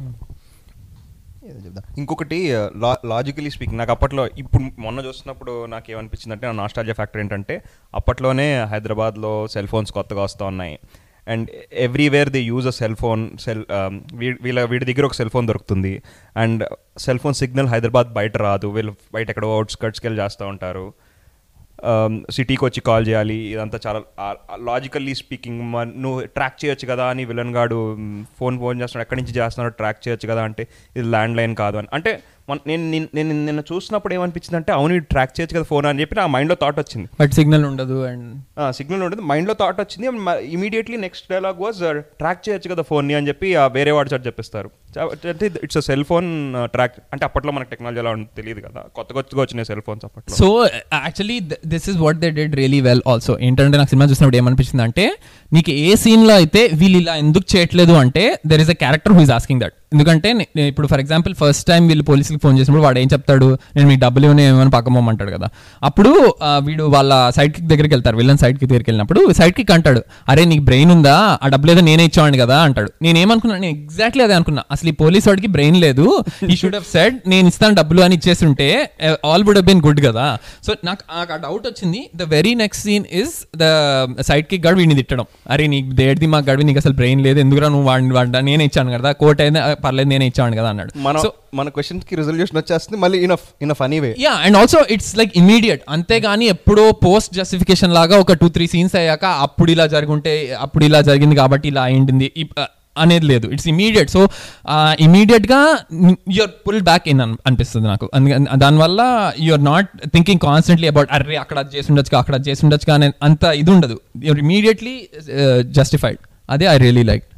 ఏదో చెప్దాం. ఇంకొకటి లాజికలీ స్పీకింగ్ నాకు అప్పట్లో ఇప్పుడు మొన్న చూస్తున్నప్పుడు నాకు ఏమనిపించింది అంటే నా నాస్టాలజీ ఫ్యాక్టర్ ఏంటంటే అప్పట్లోనే హైదరాబాద్లో సెల్ ఫోన్స్ కొత్తగా వస్తూ ఉన్నాయి and everywhere they use a cell phone cell వీళ్ళ వీడి దగ్గర ఒక సెల్ ఫోన్ దొరుకుతుంది and cell phone signal Hyderabad బయట రాదు వీళ్ళు బయట ఎక్కడో అవుట్స్కట్స్కి వెళ్ళి చేస్తూ ఉంటారు సిటీకి వచ్చి కాల్ చేయాలి ఇదంతా చాలా లాజికల్లీ స్పీకింగ్ నువ్వు ట్రాక్ చేయొచ్చు కదా అని విలన్ గాడు ఫోన్ ఫోన్ చేస్తున్నాడు ఎక్కడి నుంచి చేస్తున్నాడో ట్రాక్ చేయొచ్చు కదా అంటే ఇది ల్యాండ్ లైన్ కాదు అని అంటే మన- నేను నిన్- నేను నిన్న చూసినప్పుడు ఏమనిపించింది అంటే అవును ట్రాక్ చేయొచ్చు కదా ఫోన్ అని చెప్పి నా మైండ్లో థాట్ వచ్చింది బట్ సిగ్నల్ ఉండదు అండ్ సిగ్నల్ ఉండదు మైండ్లో థాట్ వచ్చింది immediately next dialogue was track చేయొచ్చు కదా ఫోన్ని అని చెప్పి ఆ వేరే వాడు చోట చెప్పిస్తారు అంటే ఇట్స్ సెల్ ఫోన్ ట్రాక్ అంటే అప్పట్లో మనకు టెక్నాలజీ ఎలా ఉంటుందో తెలియదు కదా కొత్త కొత్తగా వచ్చినాయి సెల్ ఫోన్స్ అప్పట్లో so actually this is what they did really well also ఏంటంటే నాకు సినిమా చూసినప్పుడు ఏమనిపించింది అంటే నీకు ఏ సీన్లో అయితే వీళ్ళు ఇలా ఎందుకు చేయట్లేదు అంటే there is a character who is asking that ఎందుకంటే నే- నే- ఇప్పుడు ఫర్ ఎగ్జాంపుల్ ఫస్ట్ టైం వీళ్ళు పోలీసులకు ఫోన్ చేసినప్పుడు వాడు ఏం చెప్తాడు నేను మీకు డబ్బులు ఇవ్వని ఏమైనా పక్కమంటాడు కదా అప్పుడు ఆ, వీడు వాళ్ళ సైడ్ కిక్ దగ్గరికి వెళ్తారు విలన్ సైడ్ కిక్ దగ్గరికి వెళ్ళినప్పుడు సైడ్ కిక్ అంటాడు అరే నీకు బ్రెయిన్ ఉందా ఆ డబ్బులు ఏదో నేనే ఇచ్చాను కదా అంటాడు నేను ఏమనుకున్నా నేను ఎగ్జాక్ట్లీ అదే అనుకున్నా అసలు ఈ పోలీస్ వాడికి బ్రెయిన్ లేదు ఈ షుడ్ హెవ్ సెడ్ నేను ఇస్తాను డబ్బులు అని ఇచ్చేస్తుంటే all would have been good కదా సో నాకు ఆ డౌట్ వచ్చింది the very next scene is the sidekick గడు వీడిని తిట్టడం అరే నీకు దేడిది మా గడివి నీకు అసలు బ్రెయిన్ లేదు ఎందుకురా నువ్వు వాడిని వాడిని నేనే ఇచ్చాను కదా కోర్ట్ అయినా పర్లేదు నేనే ఇచ్చాను కదా అన్నాడు మన సో మన క్వశ్చన్స్ కి రిజల్యూషన్ వచ్చేస్తుంది మళ్ళీ enough enough funny way yeah and also it's like immediate అంతేగాని ఎప్పుడో పోస్ట్ జస్టిఫికేషన్ లాగా ఒక టూ త్రీ సీన్స్ అయ్యాక అప్పుడు ఇలా జరుగుంటే అప్పుడు ఇలా జరిగింది కాబట్టి ఇలా అయింది ఇప్- అనేది లేదు ఇట్స్ ఇమీడియట్ సో ఇమీడియట్ గా యూఆర్ పుల్ బ్యాక్ ఇన్ అనిపిస్తుంది నాకు అందుకని దానివల్ల you're not thinking constantly about అర్రే అక్కడ అది చేసి ఉండొచ్చు అక్కడ అది చేసి ఉండొచ్చు అనే అంత ఇది ఉండదు యూఆర్ ఇమీడియట్లీ జస్టిఫైడ్ అదే I really like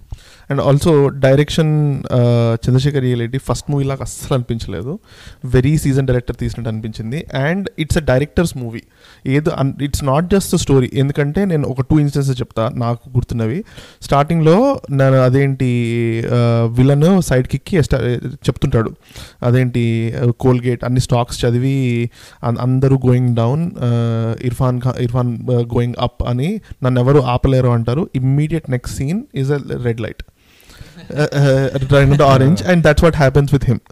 and also direction Chandrashekar reality first movie లాగా అస్సలు అనిపించలేదు వెరీ సీజన్ డైరెక్టర్ తీసినట్టు అనిపించింది and it's a director's movie ఏదో ఇట్స్ నాట్ జస్ట్ స్టోరీ ఎందుకంటే నేను ఒక టూ ఇన్స్టెన్సెస్ చెప్తా నాకు గుర్తున్నవి స్టార్టింగ్లో నేను అదేంటి విలన్ సైడ్ కిక్కి ఎస్టా చెప్తుంటాడు అదేంటి కోల్గేట్ అన్ని స్టాక్స్ చదివి అన్- అందరూ గోయింగ్ డౌన్ ఇర్ఫాన్ ఖా ఇర్ఫాన్ గోయింగ్ అప్ అని నన్ను ఎవరు ఆపలేరు అంటారు immediate next scene is a red light orange and that's what happens with him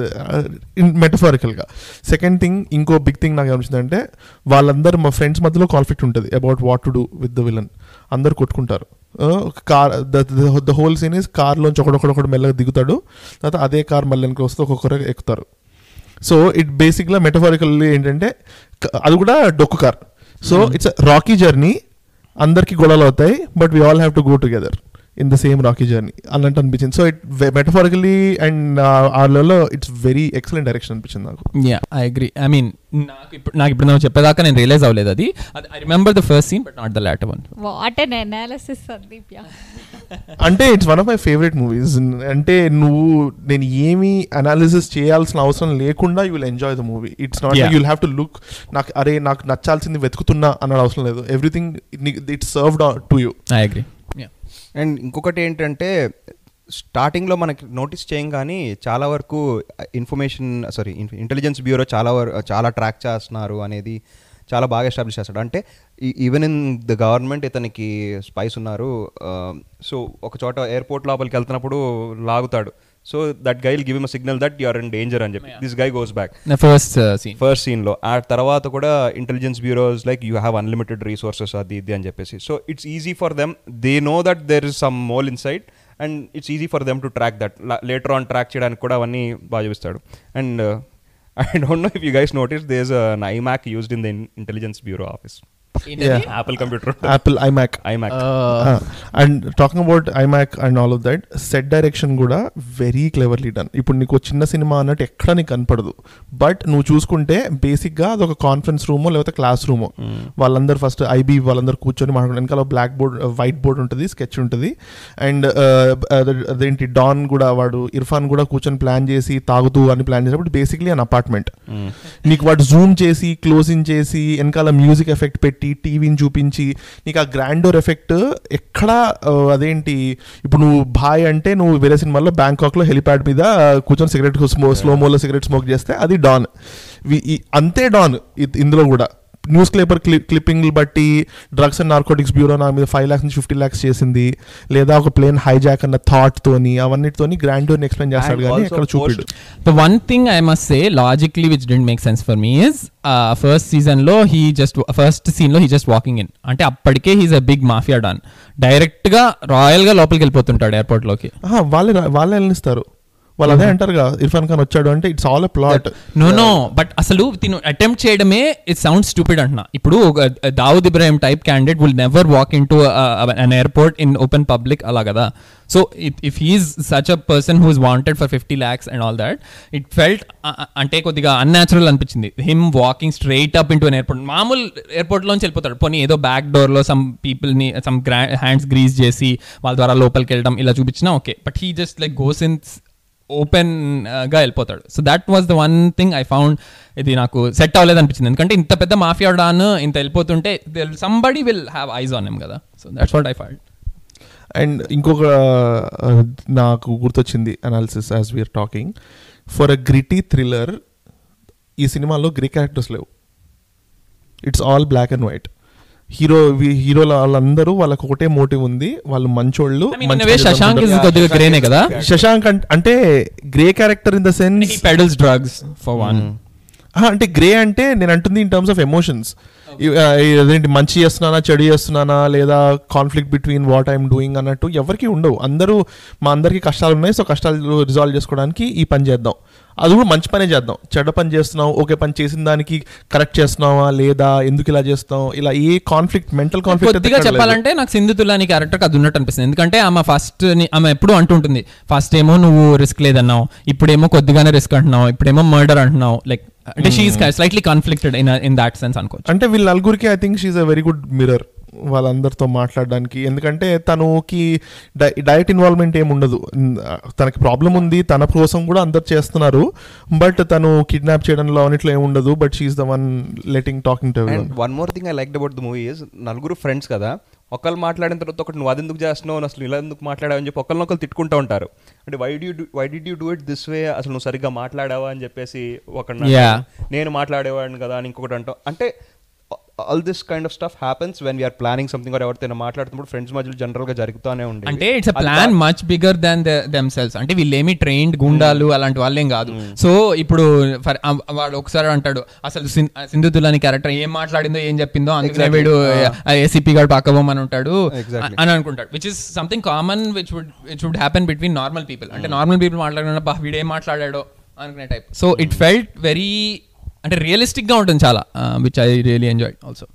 మెటఫారికల్గా సెకండ్ థింగ్ ఇంకో బిగ్ థింగ్ నాకు అనిపించింది వాళ్ళందరూ మా ఫ్రెండ్స్ మధ్యలో కాన్ఫ్లిక్ట్ ఉంటుంది about what to do with the villain అందరు కొట్టుకుంటారు car the whole scene is కార్లోంచి ఒకడొకడొకడు మెల్లగా దిగుతాడు తర్వాత అదే కార్ మళ్ళీ వెనక్కి వస్తే ఒక్కొక్కరు ఎక్కుతారు సో ఇట్ బేసిక్గా మెటఫారికల్లీ ఏంటంటే క- అది కూడా డొక్కు car so it's rocky journey అందరికి గొడవలు అవుతాయి but we all have to go together in the same rocky journey అన్నట్టు అనిపించింది సో ఇట్ మెటఫారికలీ అండ్ ఆర్లలో ఇట్స్ వెరీ ఎక్సలెంట్ డైరెక్షన్ అనిపించింది నాకు yeah I agree I mean నాకు ఇప్పుడు నాకు ఇప్పుడు నువ్వు చెప్పేదాకా నేను రియలైజ్ అవ్వలేదు అది I remember the first scene but not the later one what an analysis Sandeep yeah అంటే it's one of my favourite movies అంటే నువ్వు నేను ఏమి అనాలిసిస్ చేయాల్సిన అవసరం లేకుండా you will enjoy the movie it's not Yeah. You'll have to look నాకు అరే నాకు నచ్చాల్సింది వెతుకుతున్నా అన్న అవసరం లేదు everything it's served to you I agree yeah and ఇంకొకటి ఏంటంటే స్టార్టింగ్లో మనకి నోటీస్ చేయం కానీ చాలా వరకు ఇన్ఫర్మేషన్ సారీ ఇంటెలిజెన్స్ బ్యూరో చాలా వరకు చాలా ట్రాక్ చేస్తున్నారు అనేది చాలా బాగా ఎస్టాబ్లిష్ చేస్తాడు అంటే ఈవెన్ ఇన్ ద గవర్నమెంట్ ఇతనికి స్పైస్ ఉన్నారు సో ఒక చోట ఎయిర్పోర్ట్ లోపలికి వెళ్తున్నప్పుడు లాగుతాడు so that guy give him signal that you are in danger అని చెప్పి this guy goes back the first scene first సీన్లో ఆ తర్వాత కూడా intelligence bureaus like you have unlimited resources అది ఇది అని చెప్పేసి so it's easy for them they know that there is some mole inside and it's easy for them to track that later on track చేయడానికి కూడా అవన్నీ బాగా చూపిస్తాడు and I don't know if you guys notice these uh iMac used in the intelligence bureau office Apple computer Apple iMac iMac and talking about iMac and all of that set direction కూడా very cleverly done ఇప్పుడు నీకు చిన్న cinema అన్నట్టు ఎక్కడ నీకు కనపడదు but నువ్వు చూసుకుంటే బేసిక్గా అదొక కాన్ఫరెన్స్ రూమో లేకపోతే క్లాస్ రూమో వాళ్ళందరూ ఫస్ట్ ఐబీ వాళ్ళందరూ కూర్చొని మాట్లాడుకుని వెనకాల బ్లాక్ బోర్డ్ వైట్ బోర్డ్ ఉంటుంది స్కెచ్ ఉంటుంది అండ్ అదేంటి డాన్ కూడా వాడు ఇర్ఫాన్ కూడా కూర్చొని ప్లాన్ చేసి తాగుతూ అని ప్లాన్ చేసినప్పుడు బేసిక్లీ అన్ అపార్ట్మెంట్ నీకు వాడు జూమ్ చేసి క్లోజింగ్ చేసి వెనకాల మ్యూజిక్ ఎఫెక్ట్ పెట్టి టీవీని చూపించి నీకు ఆ గ్రాండోర్ ఎఫెక్ట్ ఎక్కడ అదేంటి ఇప్పుడు నువ్వు బాయ్ అంటే నువ్వు వేరే సినిమాల్లో బ్యాంకాక్లో హెలిప్యాడ్ మీద కూర్చొని సిగరెట్ స్మో స్లో మోలో సిగరెట్ స్మోక్ చేస్తే అది డాన్ వి- ఈ- అంతే డాన్ ఇ- ఇందులో కూడా న్యూస్ పేపర్ క్లి క్లిప్పింగ్లు బట్టి డ్రగ్స్ అండ్ నార్కోటిక్స్ బ్యూరో నా మీద ఫైవ్ ల్యాక్స్ నుంచి ఫిఫ్టీ ల్యాక్స్ చేసింది లేదా ఒక ప్లేన్ హైజాక్ అన్న థాట్ తోని అవన్నిటితోని గ్రాండోర్ని ఎక్స్ప్లెయిన్ చేస్తాడు And కానీ also ఎక్కడ చూపిడు The one thing I must say, logically, which didn't make sense for me is uh, first season లో he just first scene లో he just walking in అంటే అప్పటికే he's a big mafia don direct గా royal గా లోపలికి వెళ్ళిపోతుంటాడు airport లోకి ఆహా, వాళ్ళే రా- వాళ్ళే వెళ్ళిస్తారు వాళ్ళు అదే అంటారుగా ఇర్ఫాన్ ఖాన్ వచ్చాడు అంటే it's all a plot no no but అసలు తిను అటెంప్ట్ చేయడమే ఇట్ సౌండ్ స్టూపిడ్ అంటున్నా ఇప్పుడు ఒక Dawood Ibrahim type candidate will never walk in to an airport in open public అలా కదా so if he's such a person who's wanted for fifty lakhs and all that it felt అంటే కొద్దిగా unnatural అనిపించింది him walking straight up into airport మామూలు airport లోంచి వెళ్ళిపోతాడు పోనీ ఏదో బ్యాక్ డోర్ లో సమ్ పీపుల్ ని సమ్ హ్యాండ్స్ గ్రీజ్ చేసి వాళ్ళ ద్వారా లోపలికి వెళ్ళడం ఇలా చూపించినా okay but he just like goes in open గా వెళ్ళిపోతాడు so that was the one thing I found ఇది నాకు సెట్ అవ్వలేదు అనిపించింది ఎందుకంటే ఇంత పెద్ద మాఫియా డాన్ ఇంత వెళ్ళిపోతుంటే somebody will have eyes on ఎమ్ కదా so that's what I filed and ఇంకొక ఆ, నాకు గుర్తొచ్చింది analysis as we are talking for a gritty thriller ఈ సినిమాలో గ్రే క్యారెక్టర్స్ లేవు it's all black and white hero హీరోల వాళ్ళందరూ వాళ్ళకి ఒకటే మోటివ్ ఉంది వాళ్ళు మంచోళ్ళు మంచి శశాంక్ ఇస్ చేద్దాం కొద్దిగా గ్రేనే కదా శశాంక్ అంట్- అంటే grey character in the sense he peddles drugs for one అంటే గ్రే అంటే నేను అంటుంది ఇన్ టర్మ్స్ ఆఫ్ ఎమోషన్స్ అదేంటి మంచి చేస్తున్నానా చెడు చేస్తున్నానా లేదా conflict between what I'm doing అన్నట్టు ఎవరికి ఉండవు అందరూ మా అందరికీ కష్టాలు ఉన్నాయి సో కష్టాలు రిజాల్వ్ చేసుకోవడానికి ఈ పని చేద్దాం అది కూడా మంచి పనే చేద్దాం చెడ్డ పని చేస్తున్నాం ఓకే పని చేసిన దానికి కరెక్ట్ చేస్తున్నావా లేదా ఎందుకు ఇలా చేస్తున్నాం ఇలా ఏ కాన్ఫ్లిక్ట్ మెంటల్ కొద్దిగా కాన్ఫ్లిక్ట్ చెప్పాలంటే నాకు సింధు తులాని క్యారెక్టర్ అది ఉన్నట్టు అనిపిస్తుంది ఎందుకంటే ఆమె ఫస్ట్ ఆమె ఎప్పుడు అంటుంటుంది ఫస్ట్ ఏమో నువ్వు రిస్క్ లేదన్నావు ఇప్పుడేమో కొద్దిగానే రిస్క్ అంటున్నావు ఇప్పుడేమో మర్డర్ అంటున్నావు లైక్ అంటే she's slightly conflicted in in that sense అనుకోవచ్చు అంటే వీళ్ళ నలుగురికి I think she's a very good mirror వాళ్ళందరితో మాట్లాడడానికి ఎందుకంటే తనకి డైరెక్ట్ ఇన్వాల్వ్మెంట్ ఏమి ఉండదు ఉమ్, తనకి ప్రాబ్లం ఉంది తన కోసం కూడా అందరు చేస్తున్నారు బట్ తను కిడ్నాప్ చేయడంలో అన్నిట్లో ఏమి ఉండదు but she's the one letting talking to and one more thing I like about the movie is నలుగురు ఫ్రెండ్స్ కదా ఒకళ్ళు మాట్లాడిన తర్వాత ఒకటి నువ్వు అది ఎందుకు చేస్తున్నావు అసలు ఇలా ఎందుకు మాట్లాడావు అని చెప్పి ఒకరినొకరు తిట్టుకుంటూ ఉంటారు అంటే why do why did you do it this way అసలు నువ్వు సరిగ్గా మాట్లాడావా అని చెప్పేసి ఒక Yeah. నేను మాట్లాడేవాడిని కదా అని ఇంకొకటి అంటావు అంటే all this kind of stuff happens when we're planning something ఎవరితో మాట్లాడుతున్నప్పుడు ఫ్రెండ్స్ మధ్యలో జనరల్ గా జరుగుతూనే ఉండేది అంటే it's a plan much bigger than themselves అంటే వీళ్ళేమి ట్రైన్డ్ గుండాలు అలాంటి వాళ్ళేం కాదు సో ఇప్పుడు ఫర్ వాడు ఒకసారి అంటాడు అసలు సిం- సింధు దులాని క్యారెక్టర్ ఏం మాట్లాడిందో ఏం చెప్పిందో అందుకనే Exactly. వీడు ఏసీపీ గారు పక్కబోమని ఉంటాడు Exactly. అని అనుకుంటాడు which is something common which would which would happen between normal people అంటే నార్మల్ పీపుల్ మాట్లాడిన బా వీడు ఏం మాట్లాడాడో అనుకునే type so it felt very అంటే రియలిస్టిక్ గా ఉంటుంది చాలా which I really enjoy also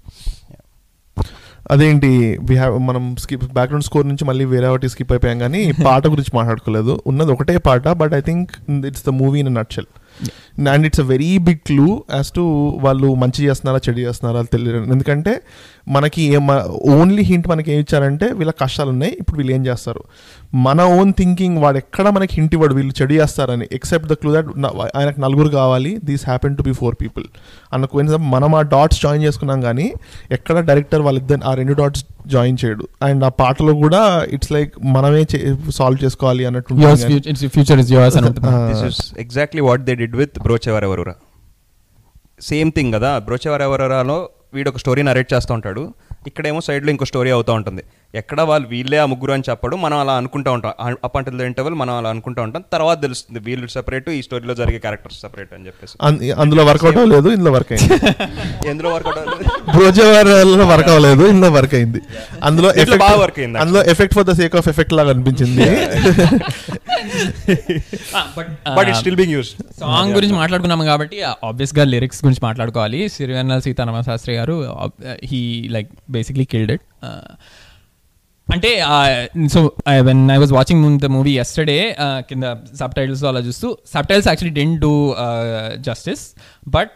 అదేంటి వి హ్యావ్ మనం స్కిప్ బ్యాక్గ్రౌండ్ స్కోర్ నుంచి మళ్ళీ వేరే ఒకటి స్కిప్ అయిపోయాం కానీ పాట గురించి మాట్లాడుకోలేదు ఉన్నది ఒకటే పాట but I think it's the movie in nutshell and it's a very big clue as to వాళ్ళు మంచి చేస్తున్నారా చెడు చేస్తున్నారా అది తెలియదు ఎందుకంటే మనకి ఓన్లీ హింట్ మనకి ఏం ఇచ్చారంటే వీళ్ళ కష్టాలు ఉన్నాయి ఇప్పుడు వీళ్ళు ఏం చేస్తారు మన ఓన్ థింకింగ్ వాడు ఎక్కడ మనకి హింట్ ఇవ్వడు వీళ్ళు చెడు చేస్తారని ఎక్సెప్ట్ ద క్లూ దట్ ఆయనకు నలుగురు కావాలి these happen to be four people అన్న మనం ఆ డాట్స్ జాయిన్ చేసుకున్నాం కానీ ఎక్కడ డైరెక్టర్ వాళ్ళిద్దరు ఆ రెండు డాట్స్ జాయిన్ చేయడు అండ్ ఆ పాటలో కూడా ఇట్స్ లైక్ మనమే సాల్వ్ చేసుకోవాలి అన్నట్టు ఉంటుంది యువర్స్ కానీ- ఫ్యూచర్ ఫ్యూచర్ ఇస్ యువర్స్ అని ఉంటుంది ఆ, this is exactly what they did with Brochevarevarura same thing కదా బ్రోచెవరెవరాలో వీడు ఒక స్టోరీ నరేట్ చేస్తూ ఉంటాడు ఇక్కడేమో సైడ్లో ఇంకో స్టోరీ అవుతూ ఉంటుంది ఎక్కడ వాళ్ళు వీళ్ళే ఆ ముగ్గురు అని చెప్పడు మనం అలా అనుకుంటూ ఉంటాం అప్ అంటిల్ ద ఇంటర్వెల్ మనం అలా అనుకుంటూ ఉంటాం తర్వాత తెలుస్తుంది వీళ్ళు సెపరేట్ ఈ స్టోరీలో జరిగే క్యారెక్టర్స్ సెపరేట్ అని చెప్పేసి అన్- అందులో వర్కౌట్ అవ్వలేదు ఇందులో వర్క్ అయింది ఎందులో వర్కౌట్ బ్రోజవారాల్లో వర్క్ అవ్వలేదు ఇందులో వర్క్ అయింది అందులో దీంట్లో effect- బాగా work అయింది అందులో effect for the sake of effect లాగా అనిపించింది but it still being use song గురించి మాట్లాడుకున్నాము కాబట్టి ఆబ్వియస్ గా లిరిక్స్ గురించి మాట్లాడుకోవాలి సిరివెన్నెల సీతారామ శాస్త్రి గారు he like basically killed it అంటే so when I was watching the movie yesterday కింద సబ్ టైటిల్స్ అలా చూస్తూ subtitles actually didn't do justice but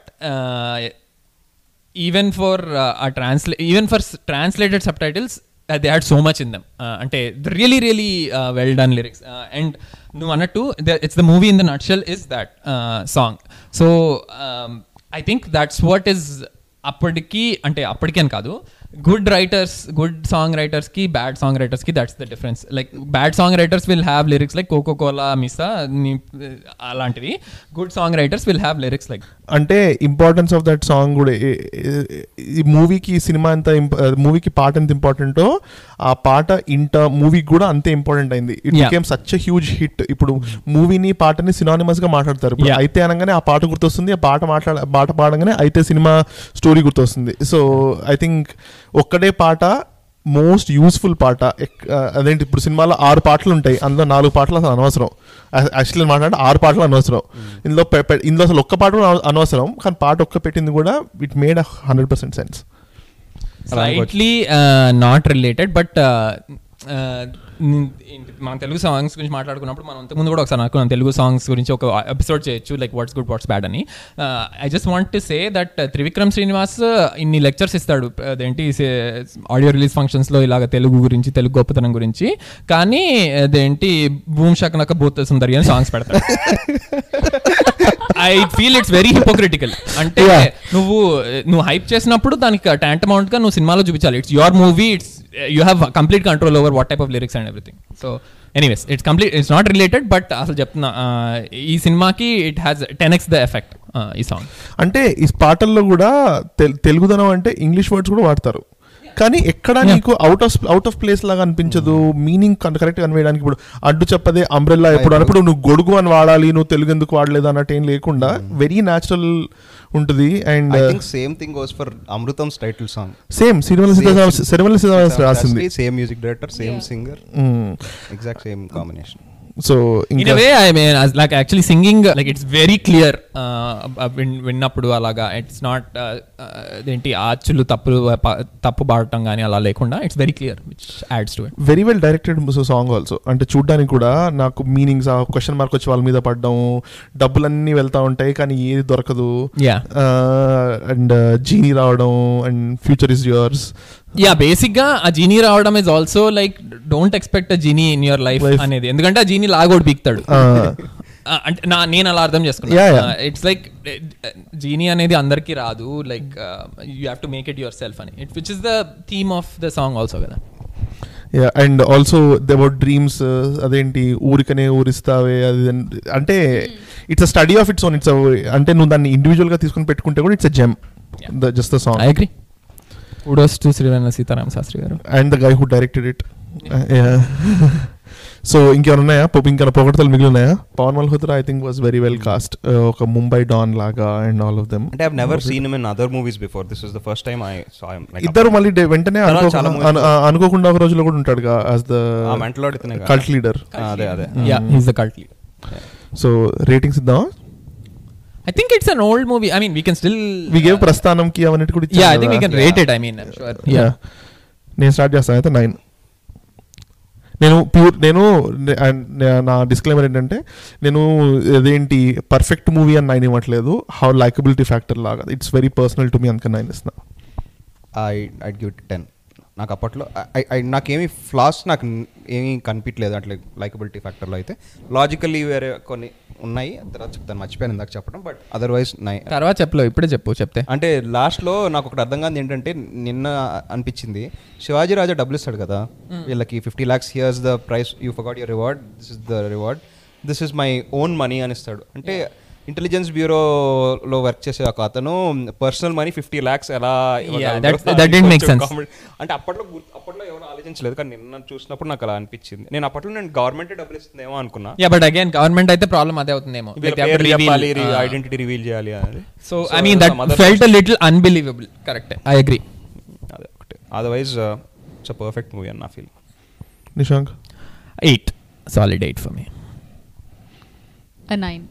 even for translate even for translated subtitles they had so much in them అంటే really really well done lyrics and నువ్వు అన్నట్టు it's the movie in the nutshell is that song so I think that's what is అప్పటికి అంటే అప్పటికి అని కాదు good writers good song writers కి bad song writers కి that's the difference like bad song writers will have lyrics like coca cola మిసా అలాంటివి good song writers will have lyrics like అంటే ఇంపార్టెన్స్ ఆఫ్ దట్ సాంగ్ కూడా ఏ- ఏ- ఈ మూవీకి cinema ఎంత మూవీకి పాట ఎంత ఇంపార్టెంటో ఆ పాట ఇంట మూవీకి కూడా అంతే ఇంపార్టెంట్ అయింది it Yeah. Became such huge hit ఇప్పుడు మూవీని పాటని సినానిమస్ గా మాట్లాడతారు ఇప్పుడు Yeah. అయితే అనగానే ఆ పాట గుర్తొస్తుంది ఆ పాట మాట్లాడ పాట పాడగానే అయితే సినిమా స్టోరీ గుర్తొస్తుంది సో ఐ థింక్ ఒక్కటే పాట మోస్ట్ యూస్ఫుల్ పాట ఎక్- ఆ, అదేంటి ఇప్పుడు సినిమాలో ఆరు పాటలు ఉంటాయి అందులో నాలుగు పాటలు అసలు అనవసరం యాక్చువల్లీ మాట్లాడే ఆరు పాటలు అనవసరం ఇందులో పె- పె- ఇందులో అసలు ఒక్క పాట కూడా అన- అనవసరం కానీ పాట ఒక్క పెట్టింది కూడా it made hundred percent sense slightly not related but మన తెలుగు సాంగ్స్ గురించి మాట్లాడుకున్నప్పుడు మనం అంతకుముందు కూడా ఒకసారి అనుకున్నాం తెలుగు సాంగ్స్ గురించి ఒక ఎపిసోడ్ చేయొచ్చు like what's good what's bad అని I just want to say that Trivikram Srinivas ఇన్ని లెక్చర్స్ ఇస్తాడు అదేంటి ఆడియో రిలీజ్ ఫంక్షన్స్లో ఇలాగ తెలుగు గురించి తెలుగు గొప్పతనం గురించి కానీ అదేంటి భూమి శకనక భూత సుందరి అని సాంగ్స్ పెడతాడు I feel it's very hypocritical అంటే Yeah. నువ్వు నువ్వు హైప్ చేసినప్పుడు దానికి టెంట్ అమౌంట్ గా నువ్వు సినిమాలో చూపించాలి it's your movie it's you have complete control over what type of lyrics and everything so anyways it's complete it's not related but అసలు చెప్తున్నా ఆ, ఈ సినిమాకి it has ten X the effect ఈ సాంగ్ అంటే ఈ పాటల్లో కూడా తెల్- తెలుగుదనం అంటే ఇంగ్లీష్ వర్డ్స్ కూడా వాడతారు కానీ ఎక్కడ నీకు out of out of place లాగా అనిపించదు మీనింగ్ కరెక్ట్ కన్వేయడానికి ఇప్పుడు అడ్డు చెప్పదే అంబ్రెల్లా ఎప్పుడు అన్నప్పుడు నువ్వు గొడుగు అని వాడాలి నువ్వు తెలుగు ఎందుకు వాడలేదు అన్నట్టు ఏం లేకుండా వెరీ న్యాచురల్ ఉంటుంది and I think same thing goes for Amrutham's title song same సిరిమల సిరిమల సిరిమల రాసింది same music director same singer Mm. Exact same combination so in ఇంకా way I mean like actually singing like it's very clear విన్నప్పుడు అలాగా it's not ఏంటి ఆచులు తప్పులు ప- తప్పు పాడటం కానీ అలా లేకుండా it's very clear which adds to it very well directed song also అంటే చూడ్డానికి కూడా నాకు మీనింగ్స్ ఆ క్వశ్చన్ మార్క్ వచ్చి వాళ్ళ మీద పడడం డబ్బులన్నీ వెళ్తా ఉంటాయి కానీ ఏది దొరకదు యా అండ్ జీనీ రావడం and future is yours yeah basic గా ఆ జీనీ రావడం is also like don't expect a genie in your life Life. అనేది ఎందుకంటే ఆ జీనీ లాగోడు పీక్తాడు ఆ, అంటే నా నేను అలా అర్థం Yeah, చేసుకున్నా yeah. ఇట్స్ లైక్ జీనీ అనేది అందరికీ రాదు like you have to make it yourself అని it which is the theme of the song also కదా yeah and also about dreams అదేంటి ఊరికనే ఊరిస్తావే అది ఇది అని- అంటే it's a study of its own it's అంటే నువ్వు దాన్ని ఇండివిజువల్ గా తీసుకుని పెట్టుకుంటే కూడా it's a gem Yeah. Just the song I agree kudos to Sirivennela Seetharama Sastry గారు and the guy who directed it so ఇంకేమైనా ఉన్నాయా పొ- ఇంకా పొగడతలు మిగిలి ఉన్నాయా Pawan Malhotra I think was very well cast ఒక ముంబై డాన్ లాగా అండ్ ఆల్ ఆఫ్ దెమ్ అంటే I never seen him in other movies before this is the first time I saw him like ఇద్దరు మళ్ళీ డే- వెంటనే తర్వాత అనుకోకుండా- చాలా movies అను- ఆ- అనుకోకుండా ఒక రోజులో కూడా ఉంటాడు యాజ్ ద ఆ మెంటల్ ఇతనే కదా. కల్ట్ లీడర్ ఆ, అదే అదే yeah he's the cult lead so ratings ఇద్దామా I think it's an old movie I mean we can still we gave ప్రస్థానంకి అవన్నిటి కూడా యా ఐ ఇచ్చాం థింక్ వీ కదా. Can rate it I mean sure yeah నేను start చేస్తాను అయితే nine నేను ప్యూర్ నేను నే- and నే- నా డిస్క్లైమర్ ఏంటంటే నేను అదేంటి పర్ఫెక్ట్ మూవీ అని నైన్ ఇవ్వట్లేదు హౌ లైకబిలిటీ ఫ్యాక్టర్ లాగా it's very personal to me అందుకని నైన్ ఇస్తున్నా I I give it ten నాకు అప్పట్లో I- I- నాకేమీ ఫ్లాస్ నాకు న్- ఏమీ కనిపించలేదు అట్లా లైకబిలిటీ ఫ్యాక్టర్లో అయితే లాజికల్లీ వేరే కొన్ని ఉన్నాయి తర్వాత చెప్తాను మర్చిపోయాను ఇందాక చెప్పడం బట్ అదర్వైజ్ నై తర్వాత చెప్పలేవు ఇప్పుడే చెప్పు చెప్తే అంటే లాస్ట్లో నాకు ఒకటి అర్థం కాదు ఏంటంటే నిన్న అనిపించింది శివాజీ రాజా డబ్బులు ఇస్తాడు కదా వీళ్ళకి fifty lakhs here's the price you forgot your reward this is the reward this is my own money అని ఇస్తాడు అంటే ఇంటెలిజెన్స్ బ్యూరోలో వర్క్ చేసే ఒక అతను పర్సనల్ మనీ ఫిఫ్టీ ల్యాక్స్ ఎలా Yeah, that- that didn't make sense. అంటే అప్పట్లో గుర్తు- అప్పట్లో ఎవరు ఆలోచించలేదు కానీ నిన్న చూసినప్పుడు నాకు అలా అనిపించింది నేను అప్పట్లో నేను గవర్నమెంట్ డబ్బులు ఇస్తుందేమో అనుకున్నా యా బట్ అగైన్ గవర్నమెంట్ అయితే ప్రాబ్లం అదే అవుతుందేమో ఐడెంటిటీ రివీల్ చేయాలి అనేది so I mean that felt little unbelievable correct I agree అదే ఒకటి అదర్వైజ్ ఇట్స్ పర్ఫెక్ట్ మూవీ అన్న feel Nishank eight solid eight for me nine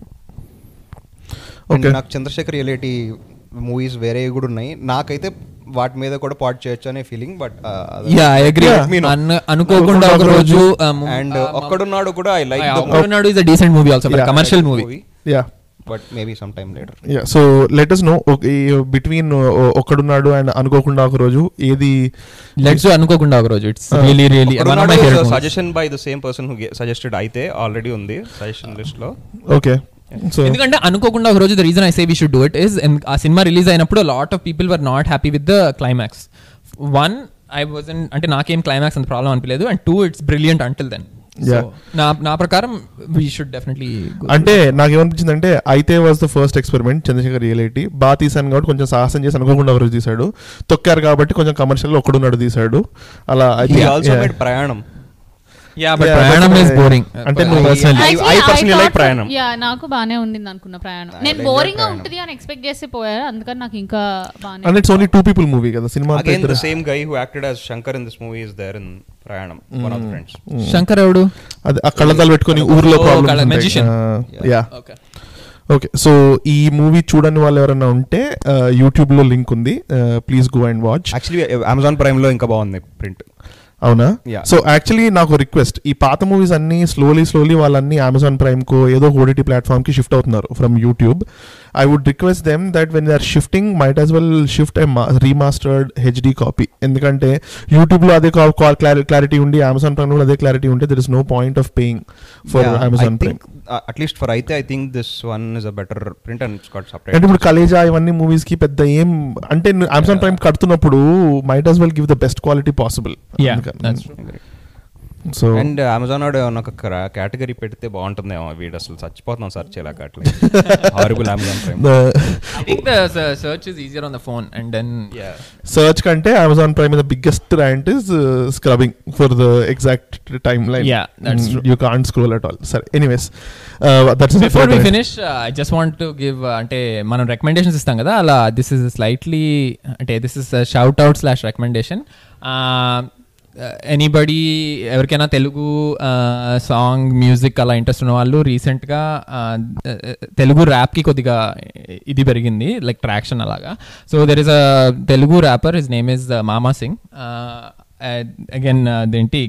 okay నాకు చంద్రశేఖర్ రిలేటి మూవీస్ వేరే కూడా ఉన్నాయి నాకైతే వాటి మీద కూడా పాట్ చేయొచ్చు అనే feeling but yeah I agree Anukokunda Oka Roju and Okkadunnadu కూడా I like Okkadunnadu is a decent movie also Yeah. Commercial movie yeah but maybe some time later yeah so let's know between Okkadunnadu and Anukokunda Oka Roju ఏది let's Anukokunda Oka Roju it's really really one of my favourite suggestion by the same person who suggested అయితే already ఉంది suggestion list లో okay so ఎందుకంటే అనుకోకుండా Oka Roju the reason I say we should do it is ఆ సినిమా release అయినప్పుడు lot of people were not happy with the climax one I was అంటే నాకేం క్లైమాక్స్ అంత ప్రాబ్లం అనిపించలేదు and too it's brilliant until then Yeah. నా నా ప్రకారం వీ షుడ్ డెఫినెట్లీ అంటే నాకేమనిపించింది అంటే అయితే was the first experiment Chandrasekhar reality బాగా తీసాను కాబట్టి కొంచెం సాహసం చేసి అనుకోకుండా ఒకరోజు తీశాడు తొక్కారు కాబట్టి కొంచెం కమర్షియల్ ఒక్కడున్నాడు తీశాడు అలా I think- also yeah. Made Prayanam yeah but Yeah, Prayanam but, is uh, boring అంటే నువ్వు- personally I- I personally like Prayanam. Yeah నాకు బానే ఉండింది అనుకున్న ప్రయాణం I నేను like బోరింగ్ గా ప్రయాణం. ఉంటుంది అని ఎక్స్పెక్ట్ చేసి పోయారు అందుకని నాకు ఇంకా బానే and it's only two people movie కదా సినిమా అంతా అగైన్ ద ఇద్దరే. Same guy who acted as Shankar in this movie is there in Prayanam one of friends Shankar ఎవడు అది ఆ కళ్ళద్దాలు పెట్టుకొని ఊర్లో Oh, కళ్ళ- problem magician. Yeah okay okay so ఈ మూవీ చూడని వాళ్ళు ఎవరైనా ఉంటే యూట్యూబ్ లో లింక్ ఉంది please go and watch actually Amazon Prime లో ఇంకా బాగుంది ప్రింట్ అవునా Yeah. సో యాక్చువల్లీ నాకు రిక్వెస్ట్ ఈ పాత మూవీస్ అన్ని స్లోలీ స్లోలీ వాళ్ళన్ని అమెజాన్ ప్రైమ్ కో ఏదో ఓటీటీ ప్లాట్ఫామ్ కి షిఫ్ట్ అవుతున్నారు from YouTube I would request them that when they are shifting might as well shift a remastered HD copy ఎందుకంటే యూట్యూబ్ లో అదే క్లారిటీ ఉండి అమెజాన్ ప్రైమ్ లో అదే క్లారిటీ ఉంటే there is no point of paying for Amazon Prime at least for అయితే I think this one is a better print and it's got అంటే separate ఇప్పుడు కలేజా ఇవన్నీ మూవీస్ కి పెద్ద ఏం అంటే అమెజాన్ ప్రైమ్ కడుతున్నప్పుడు might as well give the best quality possible yeah that's so and Amazon వాడు ఏమన్నా ఒక కేటగిరీ పెడితే బాగుంటుందేమో వీడు అసలు చచ్చిపోతున్నాం సర్చ్ చేయలేక అట్లా horrible Amazon Prime I think the search is easier on the phone and then search కంటే Amazon Prime the biggest rant is scrubbing for the exact time line Yeah, that's true. You can't scroll at all సరే anyways that's before we finish I just want to give అంటే మనం recommendations ఇస్తాం కదా అలా this is slightly అంటే this is shout out slash recommendation anybody ఎవరికైనా Telugu song music అలా interest ఉన్న వాళ్ళు రీసెంట్గా తెలుగు ర్యాప్కి కొద్దిగా ఇది పెరిగింది లైక్ ట్రాక్షన్ అలాగా so there is a Telugu rapper his name is Mama Sing again అదేంటి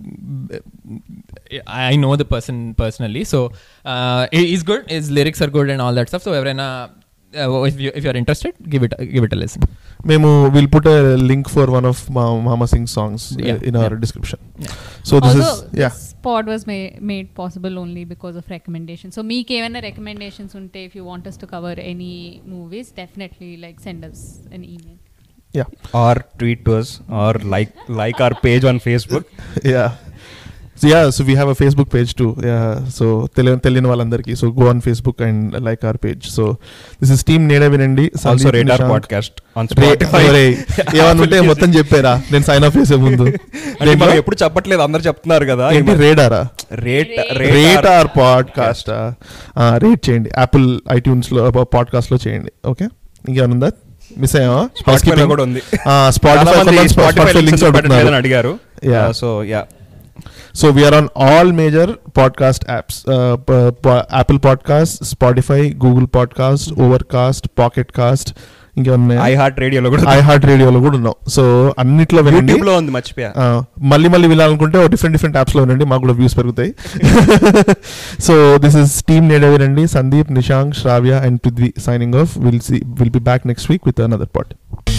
I know the person personally so is good is lyrics are good and all that stuff so ఎవరైనా if you if you're interested give it give it a listen మేము will put link for one of మా Mama Sing songs Yeah, in our yeah. Description so this is Also, yeah this pod was ma- made possible only because of recommendations. So, మీకు ఏమైనా recommendations ఉంటే if you want us to cover any movies, definitely like send us an email. Yeah or tweet to us or like like our page on Facebook yeah so yeah so we have a facebook page too yeah so తెలియని తెలియని వాళ్ళందరికీ so go on Facebook and like our page so this is team Nede Vinandi also rate our podcast on Spotify ఏమన్నా ఉంటే మొత్తం చెప్పారా నేను sign of చేసే ముందు అంటే మనం ఎప్పుడు చెప్పట్లేదు అందరు చెప్తున్నారు కదా ఏంటి రేడారా rate rate our podcast rate చేయండి యాపిల్ ఐట్యూన్స్ లో పాడ్కాస్ట్ లో చేయండి ఓకే ఇంకేమన్నా మిస్ అయ్యావా స్పాటిఫై కూడా ఉంది స్పాటిఫై స్పాటిఫై లింక్స్ అడుగుతున్నారు అడిగారు Yeah. So yeah So we are on all major podcast apps: uh, p- p- Apple Podcast, Spotify, Google Podcast, Overcast, Pocket Cast. ఇంకా ఐ హార్ట్ రేడియోలో కూడా ఐ హార్ట్ రేడియోలో కూడా ఉన్నాం సో అన్నిట్లో వినండి యూట్యూబ్ లో ఉంది మర్చిపోయా ఆ, మళ్ళీ మళ్ళీ వినాలనుకుంటే డిఫరెంట్ డిఫరెంట్ యాప్స్ లో వినండి మాకు కూడా వ్యూస్ పెరుగుతాయి so this is team Nede Vinandi Sandeep Nishank Sravya and Prithvi signing off will see will be back next week with another part